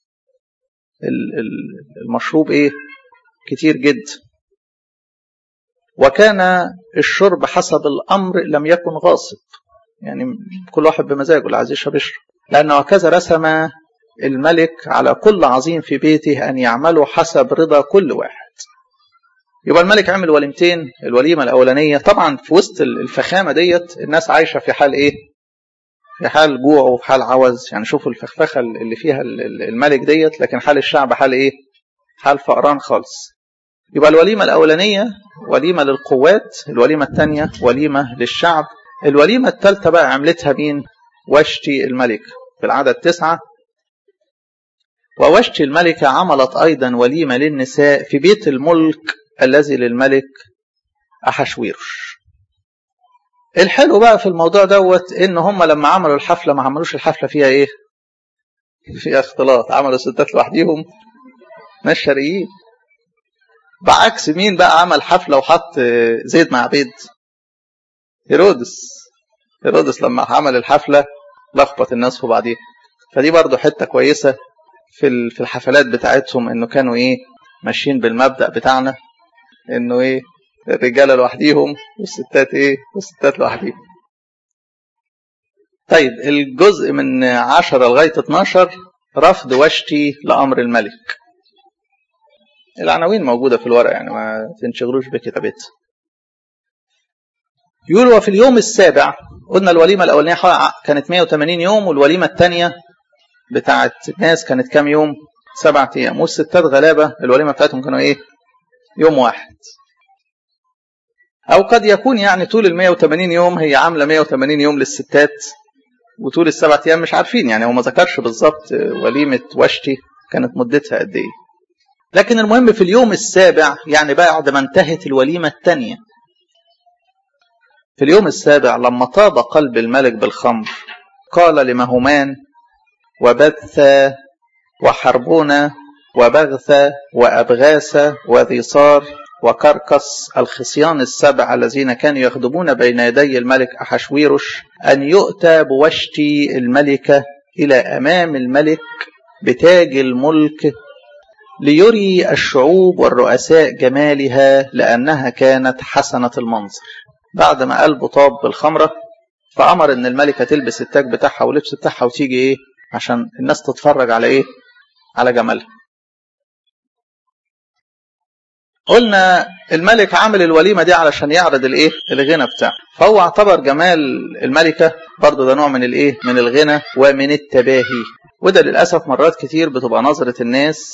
Speaker 1: المشروب إيه؟ كتير جدا وكان الشرب حسب الأمر لم يكن غاصب يعني كل واحد بمزاجه اللي عايز يشرب يشرب لأنه هكذا رسم الملك على كل عظيم في بيته أن يعملوا حسب رضا كل واحد يبقى الملك عمل وليمتين الوليمة الأولانية طبعا في وسط الفخامة ديت الناس عايشة في حال إيه في حال جوع وفي حال عوز يعني شوفوا الفخفخة اللي فيها الملك ديت لكن حال الشعب حال إيه حال فقران خالص يبقى الوليمة الأولانية وليمة للقوات الوليمة الثانية وليمة للشعب الوليمة الثالثة بقى عملتها مين وشتي الملك في العدد تسعة ووشتي الملكة عملت أيضا وليمة للنساء في بيت الملك الذي للملك أحشويرش الحلو بقى في الموضوع دوت ان هم لما عملوا الحفلة ما عملوش الحفلة فيها ايه فيها اختلاط عملوا ستات لوحديهم ناس شرقيين بعكس مين بقى عمل حفلة وحط زيد مع عبيد هيرودس هيرودس لما عمل الحفلة لخبط الناس في بعضيها فدي برضو حتة كويسة في في الحفلات بتاعتهم انه كانوا ايه ماشيين بالمبدأ بتاعنا انه ايه الرجاله لوحديهم والستات ايه والستات لوحديهم طيب الجزء من 10 لغايه 12 رفض وشتي لامر الملك العناوين موجوده في الورق يعني ما تنشغلوش بكتابتها يقول وفي اليوم السابع قلنا الوليمه الاولانيه كانت 180 يوم والوليمه الثانيه بتاعت الناس كانت كام يوم؟ سبعة ايام والستات غلابه الوليمه بتاعتهم كانوا ايه؟ يوم واحد أو قد يكون يعني طول ال 180 يوم هي عاملة 180 يوم للستات وطول السبع أيام مش عارفين يعني هو ما ذكرش بالظبط وليمة وشتي كانت مدتها قد إيه. لكن المهم في اليوم السابع يعني بعد ما انتهت الوليمة الثانية في اليوم السابع لما طاب قلب الملك بالخمر قال لمهمان وبث وحربون وبغث وأبغاث وذي صار وكركس الخصيان السبع الذين كانوا يخدمون بين يدي الملك أحشويرش أن يؤتى بوشتي الملكة إلى أمام الملك بتاج الملك ليري الشعوب والرؤساء جمالها لأنها كانت حسنة المنظر بعد ما قلبه طاب بالخمرة فأمر إن الملكة تلبس التاج بتاعها واللبس بتاعها وتيجي إيه عشان الناس تتفرج على إيه على جمالها قلنا الملك عامل الوليمة دي علشان يعرض الايه الغنى بتاعه فهو اعتبر جمال الملكة برضه ده نوع من الايه من الغنى ومن التباهي وده للأسف مرات كتير بتبقى نظرة الناس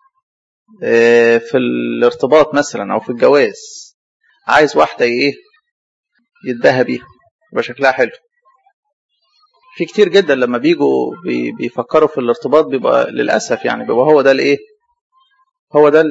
Speaker 1: في الارتباط مثلا أو في الجواز عايز واحدة ايه يتباهى بيها يبقى شكلها حلو في كتير جدا لما بيجوا بيفكروا في الارتباط بيبقى للأسف يعني بيبقى هو ده الايه هو ده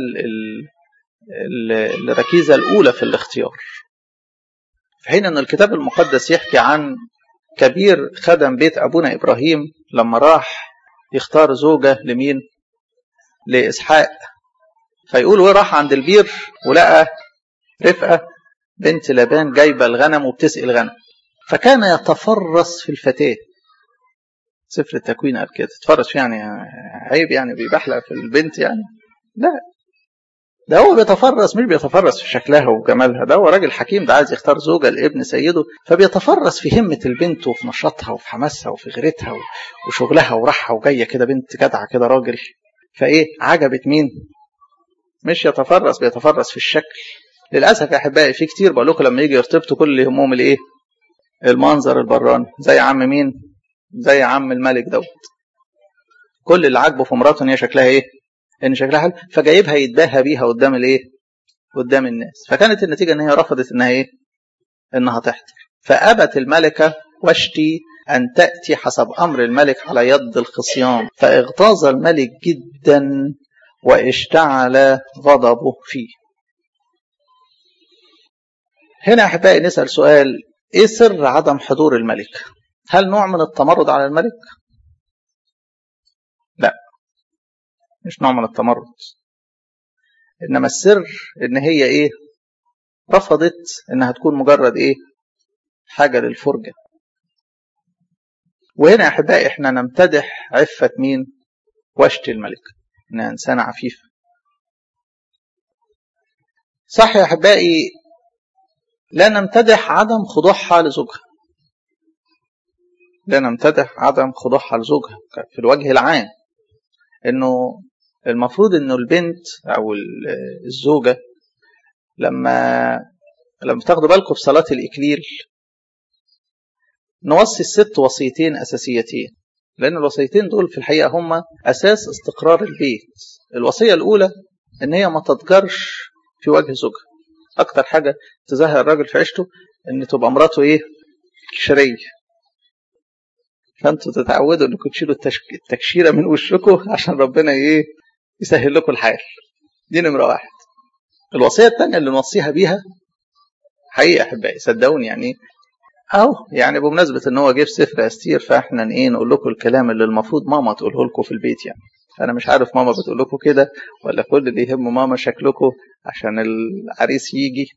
Speaker 1: الركيزة الأولى في الاختيار في حين أن الكتاب المقدس يحكي عن كبير خدم بيت أبونا إبراهيم لما راح يختار زوجة لمين لإسحاق فيقول وراح عند البير ولقى رفقة بنت لبان جايبة الغنم وبتسقي الغنم فكان يتفرس في الفتاة سفر التكوين قال كده تفرس يعني عيب يعني بيبحلق في البنت يعني لا ده هو بيتفرس مش بيتفرس في شكلها وجمالها ده هو راجل حكيم ده عايز يختار زوجة لابن سيده فبيتفرس في همة البنت وفي نشاطها وفي حماسها وفي غيرتها وشغلها وراحها وجاية كده بنت جدعة كده راجل فايه عجبت مين مش يتفرس بيتفرس في الشكل للاسف يا احبائي في كتير بقول لكم لما يجي يرتبطوا كل همهم الايه المنظر البراني زي عم مين زي عم الملك دوت كل اللي عاجبه في مراته ان هي شكلها ايه ان شكلها حلو فجايبها يتباهى بيها قدام الايه قدام الناس فكانت النتيجه ان هي رفضت انها ايه انها تحضر فابت الملكه واشتي ان تاتي حسب امر الملك على يد الخصيان فاغتاظ الملك جدا واشتعل غضبه فيه هنا احبائي نسال سؤال ايه سر عدم حضور الملك هل نوع من التمرد على الملك لا مش نوع من التمرد انما السر ان هي ايه رفضت انها تكون مجرد ايه حاجه للفرجه وهنا يا احبائي احنا نمتدح عفه مين وشت الملك انها انسانه عفيفه صح يا احبائي لا نمتدح عدم خضوعها لزوجها لا نمتدح عدم خضوعها لزوجها في الوجه العام انه المفروض انه البنت او الزوجه لما لما تاخدوا بالكم في صلاه الاكليل نوصي الست وصيتين اساسيتين لان الوصيتين دول في الحقيقه هم اساس استقرار البيت الوصيه الاولى ان هي ما تتجرش في وجه زوجها اكتر حاجه تزهق الراجل في عيشته ان تبقى مراته ايه كشريه فانتوا تتعودوا انكم تشيلوا التكشيره من وشكم عشان ربنا ايه يسهل لكم الحال دي نمره واحد الوصيه الثانيه اللي نوصيها بيها حقيقه احبائي صدقوني يعني او يعني بمناسبه ان هو جه في سفر استير فاحنا ايه نقول لكم الكلام اللي المفروض ماما تقوله لكم في البيت يعني انا مش عارف ماما بتقول لكم كده ولا كل اللي يهم ماما شكلكم عشان العريس يجي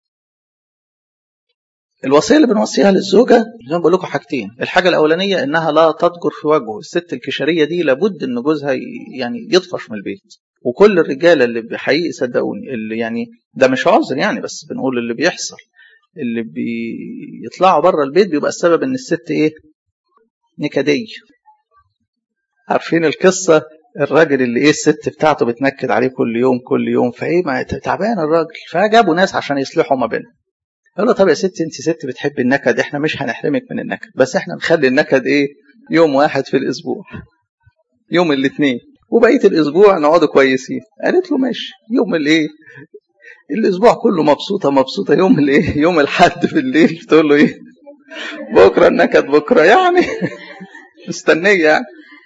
Speaker 1: الوصيه اللي بنوصيها للزوجه زي ما بقول لكم حاجتين الحاجه الاولانيه انها لا تضجر في وجهه الست الكشريه دي لابد ان جوزها يعني يطفش من البيت وكل الرجاله اللي حقيقي صدقوني اللي يعني ده مش عذر يعني بس بنقول اللي بيحصل اللي بيطلعوا بره البيت بيبقى السبب ان الست ايه نكديه عارفين القصه الراجل اللي ايه الست بتاعته بتنكد عليه كل يوم كل يوم فايه ما تعبان الراجل فجابوا ناس عشان يصلحوا ما بينهم قال له طب يا ست انت ست بتحبي النكد احنا مش هنحرمك من النكد بس احنا نخلي النكد ايه يوم واحد في الاسبوع يوم الاثنين وبقيه الاسبوع نقعدوا كويسين قالت له ماشي يوم الايه الاسبوع كله مبسوطه مبسوطه يوم الايه يوم الحد بالليل تقول له ايه بكره النكد بكره يعني مستنيه يعني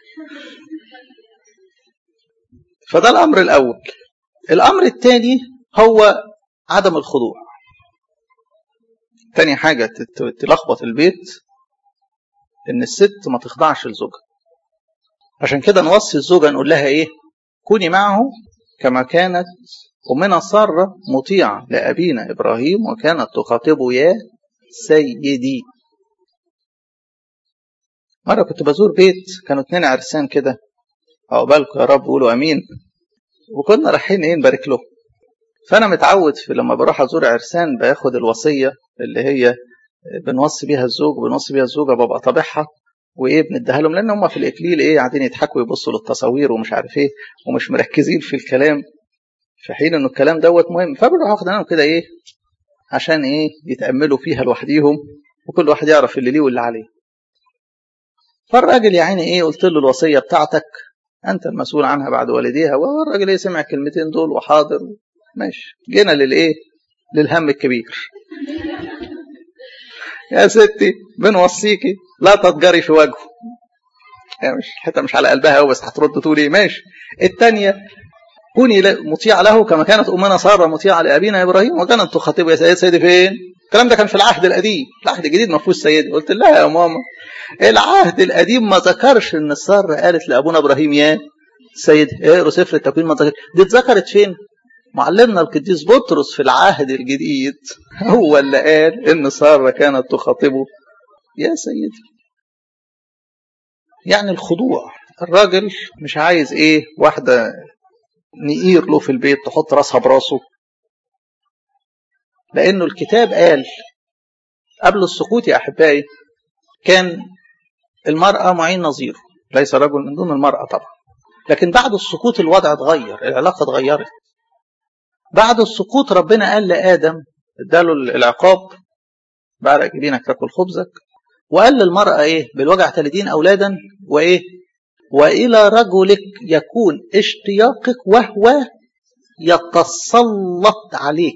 Speaker 1: فده الامر الاول الامر الثاني هو عدم الخضوع تاني حاجة تلخبط البيت إن الست ما تخضعش لزوجها عشان كده نوصي الزوجة نقول لها إيه كوني معه كما كانت أمنا سارة مطيعة لأبينا إبراهيم وكانت تخاطبه يا سيدي مرة كنت بزور بيت كانوا اتنين عرسان كده عقبالكم يا رب قولوا أمين وكنا رايحين إيه نبارك لهم فأنا متعود في لما بروح أزور عرسان باخد الوصية اللي هي بنوصي بيها الزوج وبنوصي بيها الزوجة ببقى طابعها وايه بنديها لهم لان هم في الاكليل ايه قاعدين يضحكوا يبصوا للتصاوير ومش عارف ايه ومش مركزين في الكلام في حين انه الكلام دوت مهم فبروح واخد لهم كده ايه عشان ايه يتاملوا فيها لوحديهم وكل واحد يعرف اللي ليه واللي عليه فالراجل يا عيني ايه قلت له الوصيه بتاعتك انت المسؤول عنها بعد والديها والراجل ايه سمع الكلمتين دول وحاضر ماشي جينا للايه للهم الكبير يا ستي بنوصيكي لا تتجري في وجهه يعني مش حتى مش على قلبها قوي بس هترد تقول ايه ماشي الثانيه كوني مطيعة له كما كانت أمنا سارة مطيعة لأبينا إبراهيم وكانت تخاطبه يا سيد سيدي فين؟ الكلام ده كان في العهد القديم، العهد الجديد ما فيهوش سيدي، قلت لها يا ماما العهد القديم ما ذكرش إن سارة قالت لأبونا إبراهيم يا سيدي، اقروا سفر التكوين ما ذكرش، دي اتذكرت فين؟ معلمنا القديس بطرس في العهد الجديد هو اللي قال ان ساره كانت تخاطبه يا سيدي يعني الخضوع الراجل مش عايز ايه واحده نقير له في البيت تحط راسها براسه لانه الكتاب قال قبل السقوط يا احبائي كان المراه معين نظيره ليس رجل من دون المراه طبعا لكن بعد السقوط الوضع اتغير العلاقه اتغيرت بعد السقوط ربنا قال لادم اداله العقاب بعرق جبينك تاكل خبزك وقال للمراه ايه بالوجع تلدين اولادا وايه والى رجلك يكون اشتياقك وهو يتسلط عليك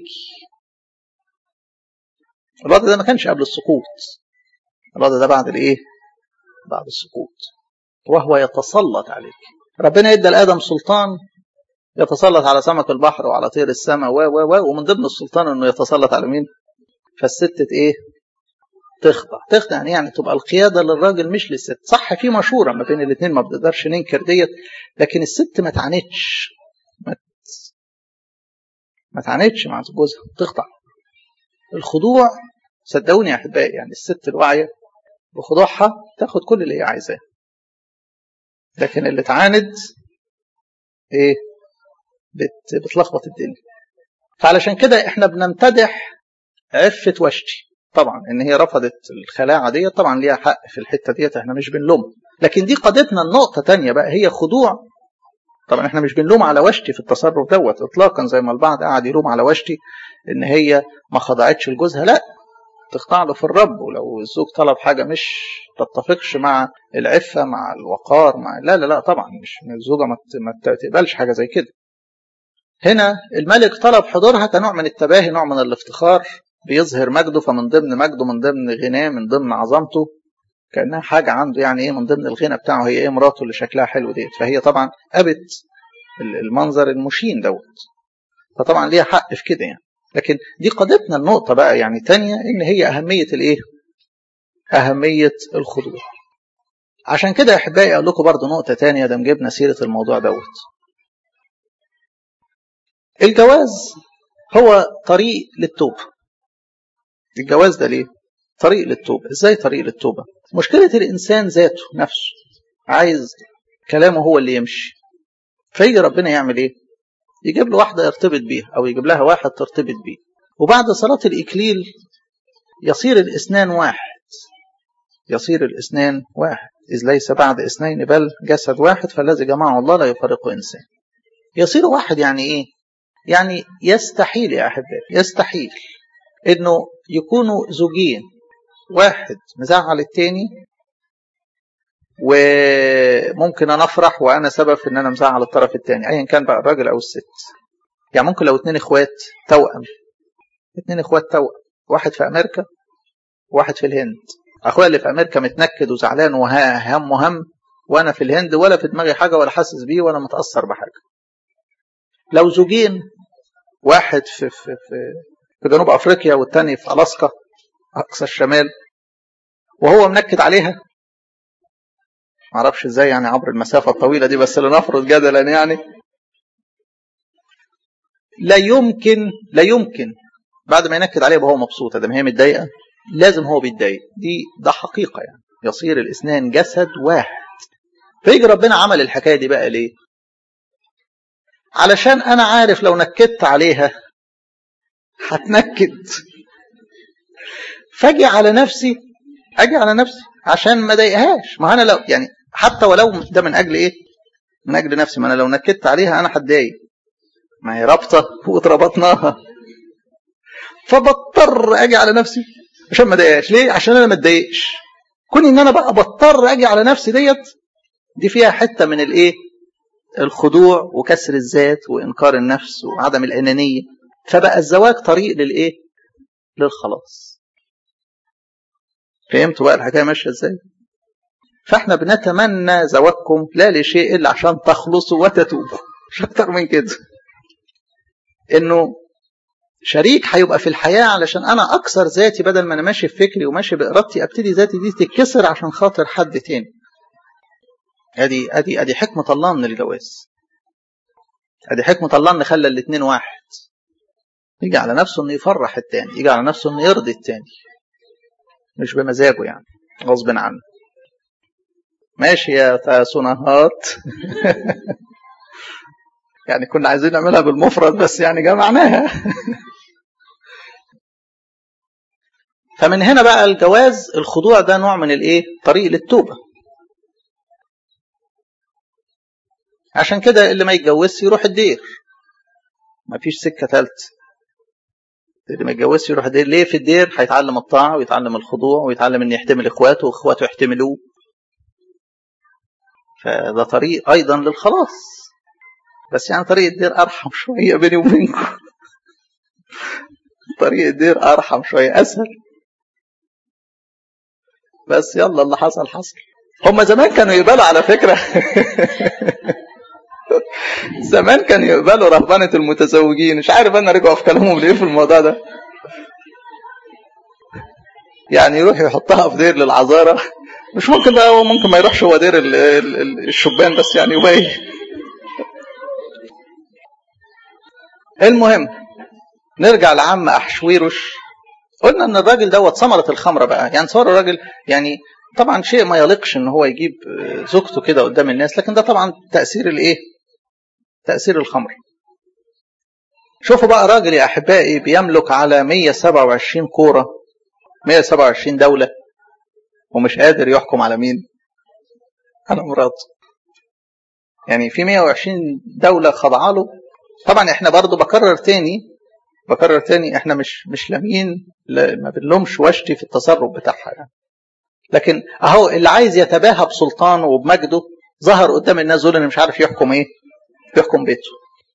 Speaker 1: الوضع ده ما كانش قبل السقوط الوضع ده بعد الايه بعد السقوط وهو يتسلط عليك ربنا ادى لادم سلطان يتسلط على سمك البحر وعلى طير السماء و و و ومن ضمن السلطان انه يتسلط على مين فالست ايه تخضع تخضع يعني يعني تبقى القياده للراجل مش للست صح في مشوره ما بين الاثنين ما بنقدرش ننكر ديت لكن الست ما تعاندش ما ما تعاندش مع جوزها تخضع الخضوع صدقوني يا احبائي يعني الست الواعيه بخضوعها تاخد كل اللي هي عايزاه لكن اللي تعاند ايه بت بتلخبط الدنيا فعلشان كده احنا بنمتدح عفة وشتي طبعا ان هي رفضت الخلاعه ديت طبعا ليها حق في الحته ديت احنا مش بنلوم لكن دي قضتنا النقطه تانية بقى هي خضوع طبعا احنا مش بنلوم على وشتي في التصرف دوت اطلاقا زي ما البعض قاعد يلوم على وشتي ان هي ما خضعتش لجوزها لا تخضع له في الرب ولو الزوج طلب حاجه مش تتفقش مع العفه مع الوقار مع لا لا لا طبعا مش الزوجه ما تقبلش حاجه زي كده هنا الملك طلب حضورها كنوع من التباهي نوع من الافتخار بيظهر مجده فمن ضمن مجده من ضمن غناه من ضمن عظمته كانها حاجه عنده يعني ايه من ضمن الغنى بتاعه هي ايه مراته اللي شكلها حلو ديت فهي طبعا ابت المنظر المشين دوت فطبعا ليها حق في كده يعني لكن دي قضتنا النقطه بقى يعني تانية ان هي اهميه الايه اهميه الخضوع عشان كده يا احبائي اقول لكم برضه نقطه تانية دام جبنا سيره الموضوع دوت الجواز هو طريق للتوبه الجواز ده ليه طريق للتوبه ازاي طريق للتوبه مشكله الانسان ذاته نفسه عايز كلامه هو اللي يمشي فيجي ربنا يعمل ايه يجيب له واحده يرتبط بيها او يجيب لها واحد ترتبط بيه وبعد صلاه الاكليل يصير الاثنان واحد يصير الاثنان واحد إذ ليس بعد اثنين بل جسد واحد فالذي جمعه الله لا يفرق إنسان يصير واحد يعني إيه يعني يستحيل يا أحبائي يستحيل إنه يكونوا زوجين واحد مزعل التاني وممكن انا افرح وانا سبب في ان انا مزعل الطرف الثاني ايا كان بقى الراجل او الست يعني ممكن لو اتنين اخوات توأم اتنين اخوات توأم واحد في امريكا وواحد في الهند اخويا اللي في امريكا متنكد وزعلان وهم وهم وانا في الهند ولا في دماغي حاجه ولا حاسس بيه ولا متاثر بحاجه لو زوجين واحد في في في, في جنوب افريقيا والتاني في الاسكا اقصى الشمال وهو منكد عليها معرفش ازاي يعني عبر المسافة الطويلة دي بس لنفرض جدلا يعني لا يمكن لا يمكن بعد ما ينكد عليها وهو مبسوط ده هي متضايقة لازم هو بيتضايق دي ده حقيقة يعني يصير الاثنان جسد واحد فيجي ربنا عمل الحكاية دي بقى ليه علشان انا عارف لو نكدت عليها هتنكد فاجي على نفسي اجي على نفسي عشان ما اضايقهاش ما انا لو يعني حتى ولو ده من اجل ايه من اجل نفسي ما انا لو نكدت عليها انا هتضايق ما هي رابطه واتربطناها فبضطر اجي على نفسي عشان ما اضايقهاش ليه عشان انا ما اتضايقش كون ان انا بقى بضطر اجي على نفسي ديت دي فيها حته من الايه الخضوع وكسر الذات وانكار النفس وعدم الانانيه فبقى الزواج طريق للايه للخلاص فهمتوا بقى الحكايه ماشيه ازاي فاحنا بنتمنى زواجكم لا لشيء الا عشان تخلصوا وتتوبوا مش اكتر من كده انه شريك هيبقى في الحياه علشان انا اكسر ذاتي بدل ما انا ماشي في فكري وماشي بارادتي ابتدي ذاتي دي تتكسر عشان خاطر حد تاني ادي ادي ادي حكمه الله من الجواز ادي حكمه الله ان خلى الاثنين واحد يجي على نفسه انه يفرح التاني يجي على نفسه انه يرضي التاني مش بمزاجه يعني غصب عنه ماشي يا تاسونهات يعني كنا عايزين نعملها بالمفرد بس يعني جمعناها فمن هنا بقى الجواز الخضوع ده نوع من الايه طريق للتوبه عشان كده اللي ما يتجوزش يروح الدير ما فيش سكه ثالثه اللي ما يتجوزش يروح الدير ليه في الدير هيتعلم الطاعه ويتعلم الخضوع ويتعلم ان يحتمل اخواته واخواته يحتملوه فده طريق ايضا للخلاص بس يعني طريق الدير ارحم شويه بيني وبينكم طريق الدير ارحم شويه اسهل بس يلا اللي حصل حصل هم زمان كانوا يقبلوا على فكره زمان كانوا يقبلوا رهبنه المتزوجين مش عارف انا رجعوا في كلامهم ليه في الموضوع ده يعني يروح يحطها في دير للعذاره مش ممكن بقى هو ممكن ما يروحش هو دير الشبان بس يعني يبقى المهم نرجع لعم احشويرش قلنا ان الراجل دوت ثمره الخمره بقى يعني صار الراجل يعني طبعا شيء ما يليقش ان هو يجيب زوجته كده قدام الناس لكن ده طبعا تاثير الايه تاثير الخمر شوفوا بقى راجل يا احبائي بيملك على 127 كوره 127 دوله ومش قادر يحكم على مين على مراته يعني في 120 دولة خاضعة له طبعا احنا برضو بكرر تاني بكرر تاني احنا مش مش لامين ما بنلومش وشتي في التصرف بتاعها يعني. لكن اهو اللي عايز يتباهى بسلطانه وبمجده ظهر قدام الناس دول ان مش عارف يحكم ايه يحكم بيته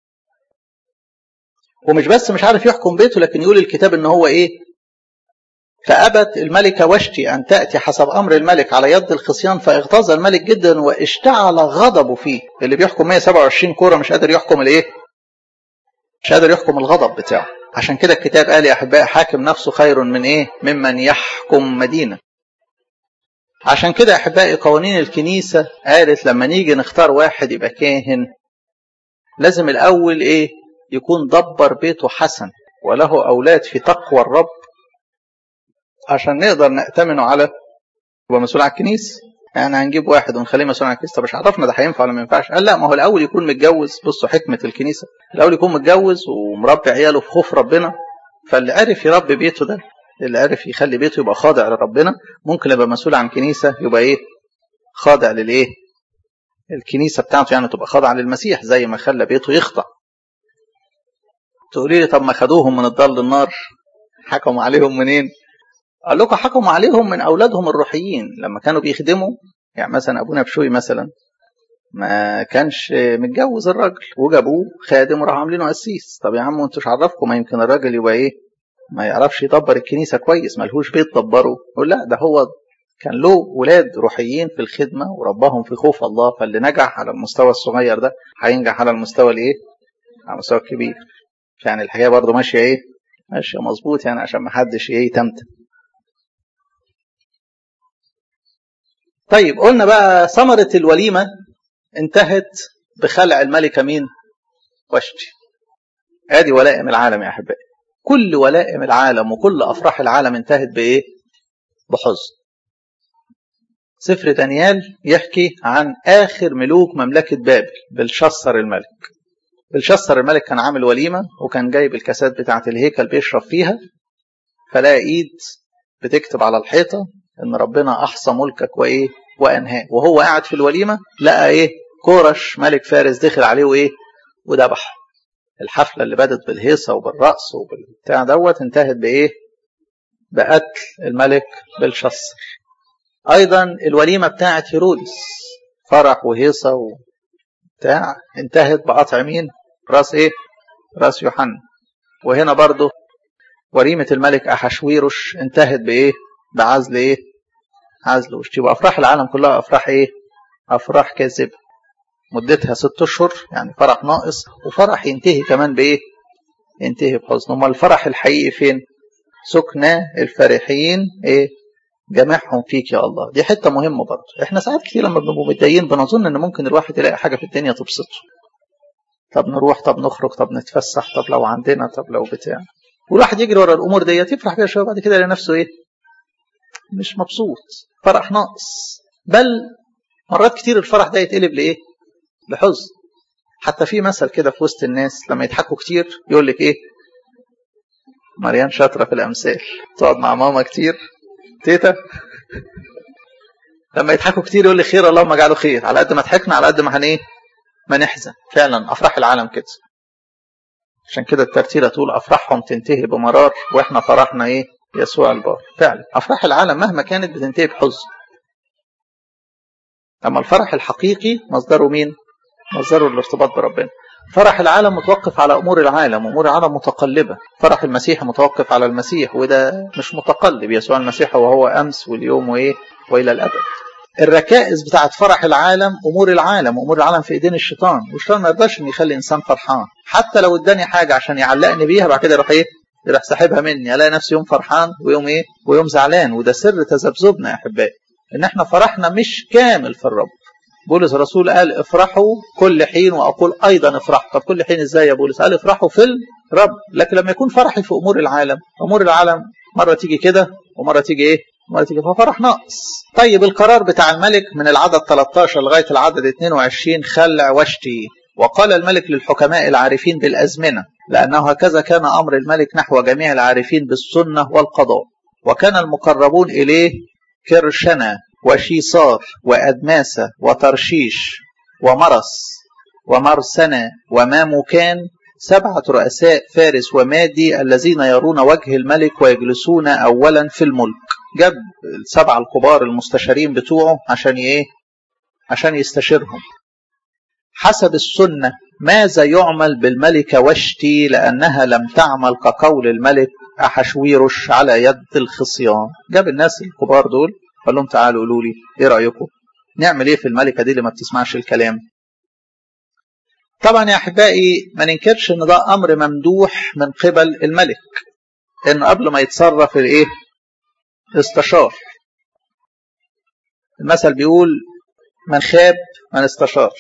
Speaker 1: ومش بس مش عارف يحكم بيته لكن يقول الكتاب ان هو ايه فأبت الملكة وشتي أن تأتي حسب أمر الملك على يد الخصيان فاغتاظ الملك جدا واشتعل غضبه فيه اللي بيحكم 127 كورة مش قادر يحكم الايه مش قادر يحكم الغضب بتاعه عشان كده الكتاب قال يا أحبائي حاكم نفسه خير من إيه ممن يحكم مدينة عشان كده أحبائي قوانين الكنيسة قالت لما نيجي نختار واحد يبقى كاهن لازم الأول إيه يكون دبر بيته حسن وله أولاد في تقوى الرب عشان نقدر نأتمنه على يبقى مسؤول على الكنيسة يعني هنجيب واحد ونخليه مسؤول عن الكنيسه طب مش عرفنا ده هينفع ولا ما ينفعش قال لا ما هو الاول يكون متجوز بصوا حكمه الكنيسه الاول يكون متجوز ومربي عياله في خوف ربنا فاللي عرف يربي بيته ده اللي عرف يخلي بيته يبقى خاضع لربنا ممكن يبقى مسؤول عن كنيسه يبقى ايه خاضع للايه الكنيسه بتاعته يعني تبقى خاضعه للمسيح زي ما خلى بيته يخضع تقولي لي طب ما خدوهم من الضل للنار حكموا عليهم منين قال لكم حكموا عليهم من اولادهم الروحيين لما كانوا بيخدموا يعني مثلا ابونا بشوي مثلا ما كانش متجوز الراجل وجابوه خادم وراحوا عاملينه قسيس طب يا عم انتوا عرفكم ما يمكن الراجل يبقى ايه ما يعرفش يدبر الكنيسه كويس ملهوش بيت دبره يقول لا ده هو كان له ولاد روحيين في الخدمه ورباهم في خوف الله فاللي نجح على المستوى الصغير ده هينجح على المستوى الايه؟ على المستوى الكبير يعني الحكايه برضه ماشيه ايه؟ ماشيه مظبوط يعني عشان ما حدش ايه يتمتم طيب قلنا بقى ثمرة الوليمة انتهت بخلع الملكة مين؟ وشتي. ادي ولائم العالم يا احبائي. كل ولائم العالم وكل افراح العالم انتهت بايه؟ بحزن. سفر دانيال يحكي عن اخر ملوك مملكة بابل بلشسر الملك. بلشسر الملك كان عامل وليمة وكان جايب الكاسات بتاعة الهيكل بيشرب فيها فلاقي ايد بتكتب على الحيطة ان ربنا احصى ملكك وايه وانهاه وهو قاعد في الوليمه لقى ايه كورش ملك فارس دخل عليه وايه وذبحه الحفله اللي بدت بالهيصه وبالرقص وبالبتاع دوت انتهت بايه بقتل الملك بلشسر ايضا الوليمه بتاعه هيرودس فرح وهيصه وبتاع انتهت بقطع مين راس ايه راس يوحنا وهنا برضه وليمه الملك احشويرش انتهت بايه بعزل ايه عزل وشتي يبقى افراح العالم كلها افراح ايه افراح كاذبه مدتها ست اشهر يعني فرح ناقص وفرح ينتهي كمان بايه ينتهي بحزن امال الفرح الحقيقي فين سكنى الفرحين ايه جميعهم فيك يا الله دي حته مهمه برضه احنا ساعات كتير لما بنبقى متضايقين بنظن ان ممكن الواحد يلاقي حاجه في الدنيا تبسطه طب نروح طب نخرج طب نتفسح طب لو عندنا طب لو بتاع والواحد يجري ورا الامور ديت يفرح بيها شويه بعد كده يلاقي نفسه ايه مش مبسوط فرح ناقص بل مرات كتير الفرح ده يتقلب لايه لحزن حتى في مثل كده في وسط الناس لما يضحكوا كتير يقول لك ايه مريان شاطره في الامثال تقعد مع ماما كتير تيتا لما يضحكوا كتير يقول لي خير اللهم اجعله خير على قد ما ضحكنا على قد ما هن ايه ما نحزن فعلا افراح العالم كده عشان كده الترتيله تقول افراحهم تنتهي بمرار واحنا فرحنا ايه يسوع البار فعلا افراح العالم مهما كانت بتنتهي بحزن اما الفرح الحقيقي مصدره مين مصدره الارتباط بربنا فرح العالم متوقف على امور العالم امور العالم متقلبه فرح المسيح متوقف على المسيح وده مش متقلب يسوع المسيح وهو امس واليوم وايه والى الابد الركائز بتاعت فرح العالم امور العالم امور العالم في ايدين الشيطان والشيطان ما يقدرش ان يخلي انسان فرحان حتى لو اداني حاجه عشان يعلقني بيها بعد كده يروح ايه يروح ساحبها مني الاقي نفسي يوم فرحان ويوم ايه ويوم زعلان وده سر تذبذبنا يا احبائي ان احنا فرحنا مش كامل في الرب بولس الرسول قال افرحوا كل حين واقول ايضا افرحوا طب كل حين ازاي يا بولس قال افرحوا في الرب لكن لما يكون فرحي في امور العالم امور العالم مره تيجي كده ومره تيجي ايه مره تيجي ففرح ناقص طيب القرار بتاع الملك من العدد 13 لغايه العدد 22 خلع واشتي وقال الملك للحكماء العارفين بالازمنه لانه هكذا كان امر الملك نحو جميع العارفين بالسنه والقضاء وكان المقربون اليه كرشنا وشيصار وأدماسة وترشيش ومرس ومرسنة وماموكان سبعة رؤساء فارس ومادي الذين يرون وجه الملك ويجلسون أولا في الملك جاب السبعة الكبار المستشارين بتوعه عشان ايه عشان يستشيرهم حسب السنة ماذا يعمل بالملكة واشتي لأنها لم تعمل كقول الملك أحشويرش على يد الخصيان جاب الناس الكبار دول قال لهم تعالوا قولوا لي ايه رايكم نعمل ايه في الملكه دي اللي ما بتسمعش الكلام طبعا يا احبائي ما ننكرش ان ده امر ممدوح من قبل الملك انه قبل ما يتصرف الايه استشار المثل بيقول من خاب من استشار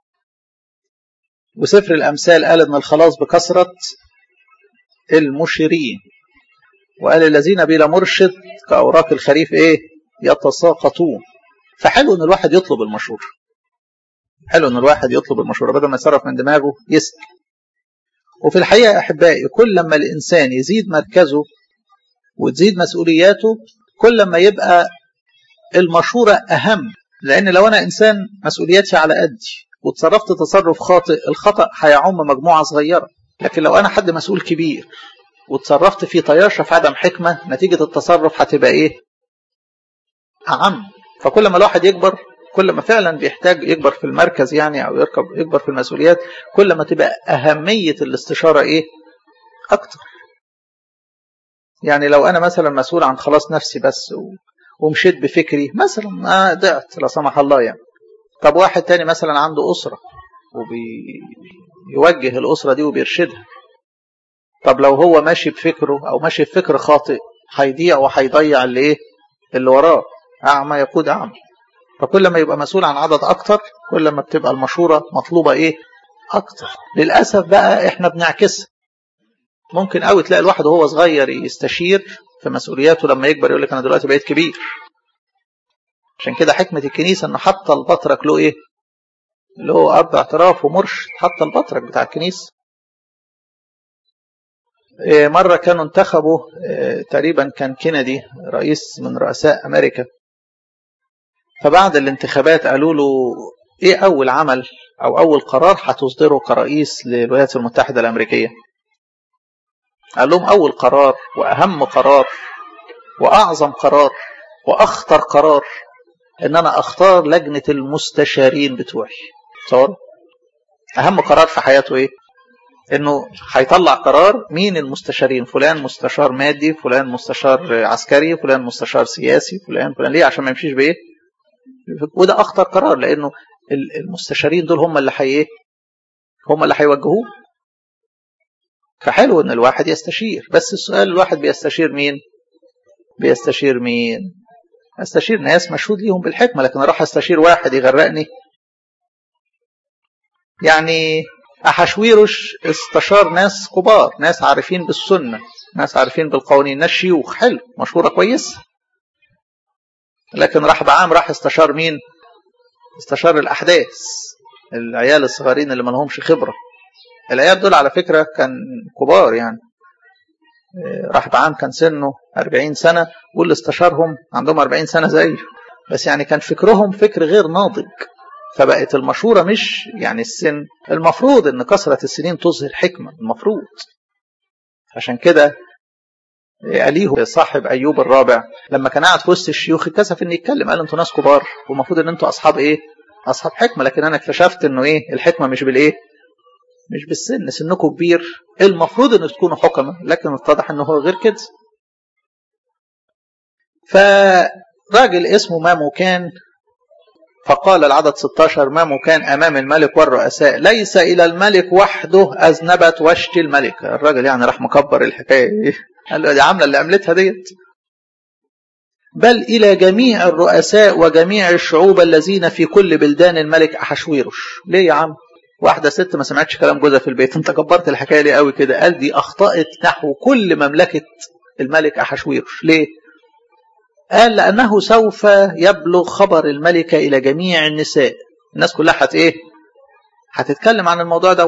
Speaker 1: وسفر الامثال قال ان الخلاص بكثره المشيرين وقال الذين بلا مرشد كاوراق الخريف ايه يتساقطون فحلو ان الواحد يطلب المشورة حلو ان الواحد يطلب المشورة بدل ما يتصرف من دماغه يسأل وفي الحقيقة يا أحبائي كل لما الإنسان يزيد مركزه وتزيد مسؤولياته كل لما يبقى المشورة أهم لأن لو أنا إنسان مسؤولياتي على قدي وتصرفت تصرف خاطئ الخطأ هيعم مجموعة صغيرة لكن لو أنا حد مسؤول كبير وتصرفت في طياشة في عدم حكمة نتيجة التصرف هتبقى إيه أعم فكل ما الواحد يكبر كل ما فعلا بيحتاج يكبر في المركز يعني أو يركب يكبر في المسؤوليات كل ما تبقى أهمية الاستشارة إيه أكتر يعني لو أنا مثلا مسؤول عن خلاص نفسي بس و... ومشيت بفكري مثلا ما ضعت لا سمح الله يعني طب واحد تاني مثلا عنده أسرة وبيوجه الأسرة دي وبيرشدها طب لو هو ماشي بفكره أو ماشي بفكر خاطئ هيضيع وهيضيع اللي إيه اللي وراه أعمى يقود أعمى فكل ما يبقى مسؤول عن عدد أكتر كل ما بتبقى المشورة مطلوبة إيه أكتر للأسف بقى إحنا بنعكسها ممكن قوي تلاقي الواحد وهو صغير يستشير في مسؤولياته لما يكبر يقول لك أنا دلوقتي بقيت كبير عشان كده حكمة الكنيسة إن حتى البطرك له إيه اللي هو أب اعتراف ومرشد حتى البطرك بتاع الكنيسة مرة كانوا انتخبوا تقريبا كان كينيدي رئيس من رؤساء أمريكا فبعد الانتخابات قالوا له ايه اول عمل او اول قرار هتصدره كرئيس للولايات المتحدة الامريكية قال لهم اول قرار واهم قرار واعظم قرار واخطر قرار ان انا اختار لجنة المستشارين بتوعي تصور اهم قرار في حياته ايه انه هيطلع قرار مين المستشارين فلان مستشار مادي فلان مستشار عسكري فلان مستشار سياسي فلان فلان ليه عشان ما يمشيش بايه وده اخطر قرار لانه المستشارين دول هم اللي حي هم اللي هيوجهوه فحلو ان الواحد يستشير بس السؤال الواحد بيستشير مين بيستشير مين استشير ناس مشهود ليهم بالحكمه لكن اروح استشير واحد يغرقني يعني أحشويرش استشار ناس كبار ناس عارفين بالسنة ناس عارفين بالقوانين ناس شيوخ حلو مشهورة كويس لكن راح بعام راح استشار مين استشار الأحداث العيال الصغيرين اللي ما لهمش خبرة العيال دول على فكرة كان كبار يعني راح بعام كان سنه 40 سنة واللي استشارهم عندهم 40 سنة زيه بس يعني كان فكرهم فكر غير ناضج فبقت المشورة مش يعني السن المفروض ان كثرة السنين تظهر حكمة المفروض عشان كده أليه صاحب أيوب الرابع لما كان قاعد في وسط الشيوخ اتكسف إن يتكلم قال أنتوا ناس كبار والمفروض إن أنتوا أصحاب إيه؟ أصحاب حكمة لكن أنا اكتشفت إنه إيه؟ الحكمة مش بالإيه؟ مش بالسن سنكم كبير المفروض إن تكونوا حكمة لكن اتضح إنه هو غير كده. فراجل اسمه مامو كان فقال العدد 16 مامو كان أمام الملك والرؤساء ليس إلى الملك وحده أذنبت وشت الملك الراجل يعني راح مكبر الحكاية قال له دي عاملة اللي عملتها ديت بل إلى جميع الرؤساء وجميع الشعوب الذين في كل بلدان الملك أحشويرش ليه يا عم واحدة ست ما سمعتش كلام جوزها في البيت انت كبرت الحكاية ليه قوي كده قال دي أخطأت نحو كل مملكة الملك أحشويرش ليه قال لأنه سوف يبلغ خبر الملكة إلى جميع النساء الناس كلها حت إيه هتتكلم عن الموضوع ده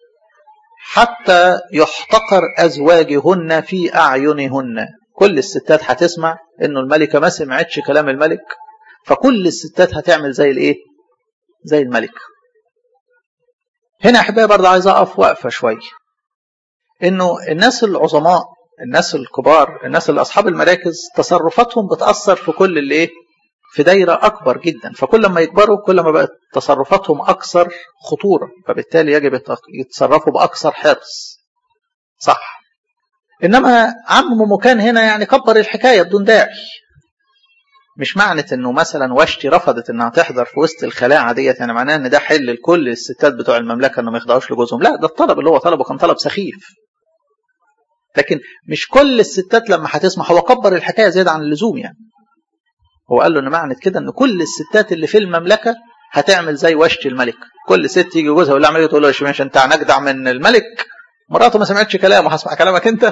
Speaker 1: حتى يحتقر أزواجهن في أعينهن كل الستات هتسمع إنه الملكة ما سمعتش كلام الملك فكل الستات هتعمل زي الإيه زي الملك هنا يا أحبائي برضه عايز أقف وقفة شوية إنه الناس العظماء الناس الكبار الناس اللي أصحاب المراكز تصرفاتهم بتأثر في كل اللي إيه في دايرة أكبر جدا فكل ما يكبروا كل ما بقت تصرفاتهم أكثر خطورة فبالتالي يجب يتصرفوا بأكثر حرص صح إنما عم مكان هنا يعني كبر الحكاية بدون داعي مش معنى انه مثلا وشتي رفضت انها تحضر في وسط الخلاعه ديت يعني معناه ان ده حل لكل الستات بتوع المملكه انهم ما يخضعوش لجوزهم لا ده الطلب اللي هو طلبه كان طلب سخيف لكن مش كل الستات لما هتسمع هو كبر الحكايه زياده عن اللزوم يعني هو قال له ان معنى كده ان كل الستات اللي في المملكه هتعمل زي وشت الملك كل ست يجي جوزها يقول لها اعمل تقول له مش انت نجدع من الملك مراته ما سمعتش كلامه هسمع كلامك انت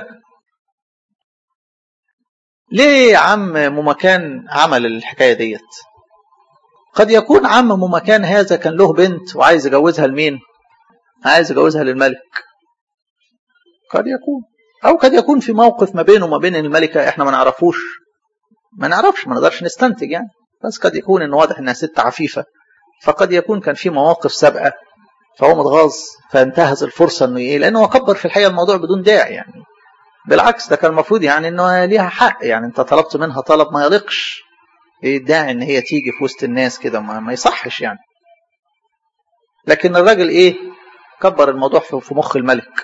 Speaker 1: ليه يا عم ممكان عمل الحكايه ديت قد يكون عم ممكان هذا كان له بنت وعايز يجوزها لمين عايز يجوزها للملك قد يكون او قد يكون في موقف ما بينه وما بين الملكه احنا ما نعرفوش ما نعرفش ما نقدرش نستنتج يعني بس قد يكون انه واضح انها ست عفيفه فقد يكون كان في مواقف سابقه فهو متغاظ فانتهز الفرصه انه ايه لانه هو كبر في الحقيقه الموضوع بدون داعي يعني بالعكس ده كان المفروض يعني انه ليها حق يعني انت طلبت منها طلب ما يليقش ايه الداعي ان هي تيجي في وسط الناس كده ما, ما يصحش يعني لكن الراجل ايه كبر الموضوع في مخ الملك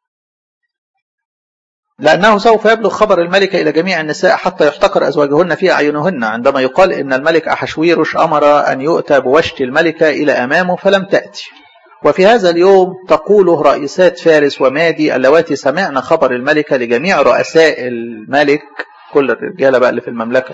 Speaker 1: لأنه سوف يبلغ خبر الملكة إلى جميع النساء حتى يحتقر أزواجهن في أعينهن عندما يقال إن الملك أحشويرش أمر أن يؤتى بوشت الملكة إلى أمامه فلم تأتي وفي هذا اليوم تقوله رئيسات فارس ومادي اللواتي سمعن خبر الملكة لجميع رؤساء الملك كل الرجالة بقى اللي في المملكة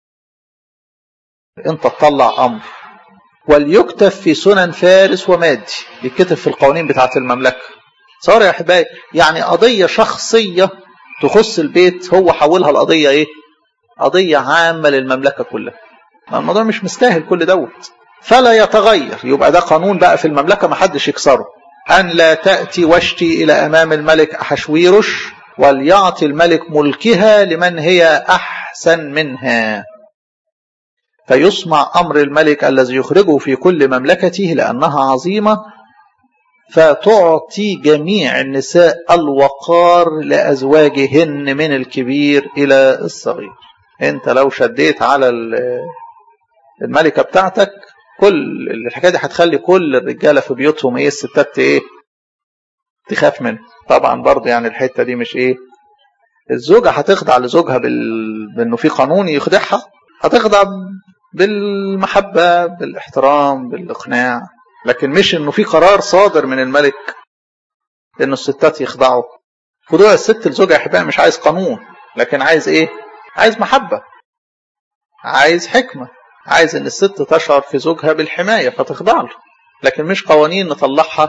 Speaker 1: انت تطلع أمر وليكتب في سنن فارس ومادي يتكتب في القوانين بتاعة المملكة صار يا أحبائي يعني قضية شخصية تخص البيت هو حولها القضية ايه قضية عامة للمملكة كلها الموضوع مش مستاهل كل دوت فلا يتغير يبقى ده قانون بقى في المملكة ما حدش يكسره أن لا تأتي وشتي إلى أمام الملك أحشويرش وليعطي الملك ملكها لمن هي أحسن منها فيسمع أمر الملك الذي يخرجه في كل مملكته لأنها عظيمة فتعطي جميع النساء الوقار لأزواجهن من الكبير إلى الصغير انت لو شديت على الملكة بتاعتك كل الحكاية دي هتخلي كل الرجالة في بيوتهم ايه الستات ايه تخاف منه طبعا برضه يعني الحتة دي مش ايه الزوجة هتخضع لزوجها بال... بانه في قانون يخدعها هتخضع بالمحبة بالاحترام بالاقناع لكن مش انه في قرار صادر من الملك انه الستات يخضعوا خضوع الست لزوجها يا احبائي مش عايز قانون لكن عايز ايه عايز محبه عايز حكمه عايز ان الست تشعر في زوجها بالحمايه فتخضع له لكن مش قوانين نطلعها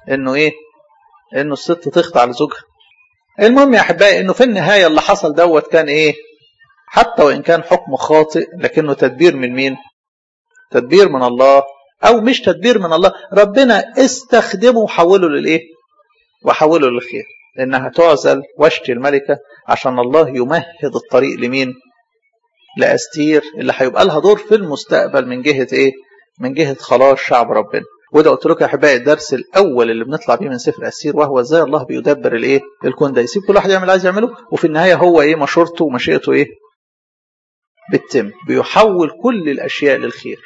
Speaker 1: انه ايه انه الست تخضع لزوجها المهم يا احبائي انه في النهايه اللي حصل دوت كان ايه حتى وان كان حكم خاطئ لكنه تدبير من مين تدبير من الله او مش تدبير من الله ربنا استخدمه وحوله للايه وحوله للخير انها تعزل واشتي الملكه عشان الله يمهد الطريق لمين لاستير اللي هيبقى لها دور في المستقبل من جهه ايه من جهه خلاص شعب ربنا وده قلت لكم يا احبائي الدرس الاول اللي بنطلع بيه من سفر اسير وهو ازاي الله بيدبر الايه الكون ده يسيب كل واحد يعمل عايز يعمله وفي النهايه هو ايه مشورته ومشيئته ايه بتتم بيحول كل الاشياء للخير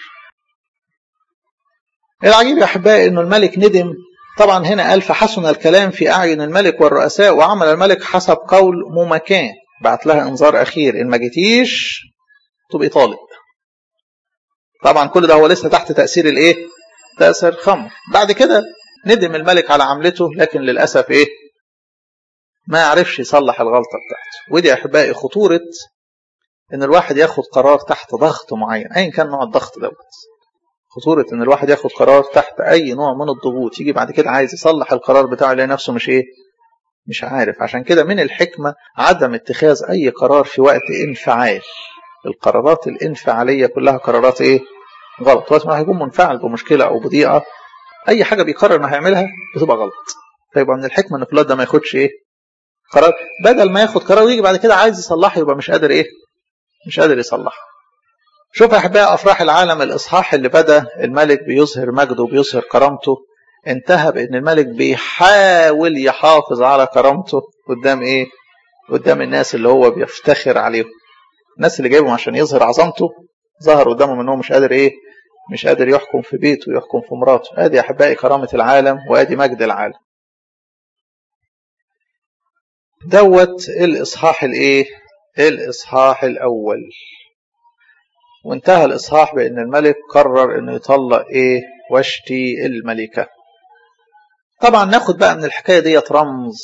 Speaker 1: العجيب يا احبائي انه الملك ندم طبعا هنا قال فحسن الكلام في اعين الملك والرؤساء وعمل الملك حسب قول ممكان بعت لها انذار اخير ان ما جيتيش تبقي طالق طبعا كل ده هو لسه تحت تاثير الايه تاثير خمر بعد كده ندم الملك على عملته لكن للاسف ايه ما عرفش يصلح الغلطه بتاعته ودي يا احبائي خطوره ان الواحد ياخد قرار تحت ضغط معين ايا كان نوع الضغط دوت خطورة ان الواحد ياخد قرار تحت اي نوع من الضغوط يجي بعد كده عايز يصلح القرار بتاعه يلاقي نفسه مش ايه مش عارف عشان كده من الحكمة عدم اتخاذ اي قرار في وقت انفعال القرارات الانفعالية كلها قرارات ايه غلط وقت ما هيكون منفعل بمشكلة او بضيقة اي حاجة بيقرر انه هيعملها بتبقى غلط فيبقى من الحكمة ان فلان ده ما ياخدش ايه قرار بدل ما ياخد قرار ويجي بعد كده عايز يصلحه يبقى مش قادر ايه مش قادر يصلحه شوف يا احبائي افراح العالم الاصحاح اللي بدا الملك بيظهر مجده وبيظهر كرامته انتهى بان الملك بيحاول يحافظ على كرامته قدام ايه قدام الناس اللي هو بيفتخر عليهم الناس اللي جايبهم عشان يظهر عظمته ظهر قدامهم ان هو مش قادر ايه مش قادر يحكم في بيته ويحكم في مراته ادي يا احبائي كرامه العالم وادي مجد العالم دوت الاصحاح الايه الاصحاح الاول وانتهى الإصحاح بأن الملك قرر أنه يطلق إيه واشتي الملكة طبعا ناخد بقى من الحكاية دي رمز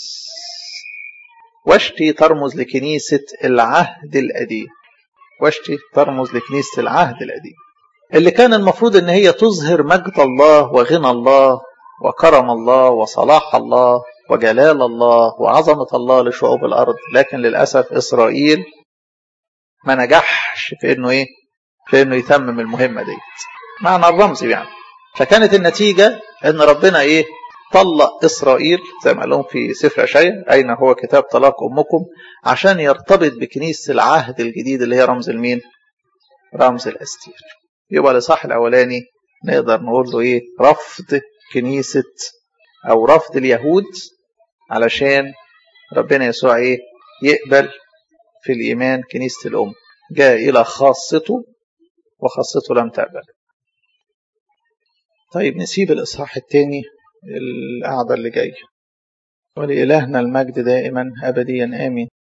Speaker 1: واشتي ترمز لكنيسة العهد القديم واشتي ترمز لكنيسة العهد القديم اللي كان المفروض ان هي تظهر مجد الله وغنى الله وكرم الله وصلاح الله وجلال الله وعظمة الله لشعوب الأرض لكن للأسف إسرائيل ما نجحش في انه ايه في انه يتمم المهمه ديت معنى الرمز يعني فكانت النتيجه ان ربنا ايه طلق اسرائيل زي ما قال لهم في سفر اشعياء اين هو كتاب طلاق امكم عشان يرتبط بكنيسه العهد الجديد اللي هي رمز المين رمز الاستير يبقى الاصحاح الاولاني نقدر نقول له ايه رفض كنيسه او رفض اليهود علشان ربنا يسوع ايه يقبل في الايمان كنيسه الام جاء الى خاصته وخاصته لم تقبل طيب نسيب الإصحاح الثاني القعدة اللي جاية ولإلهنا المجد دائما أبديا آمين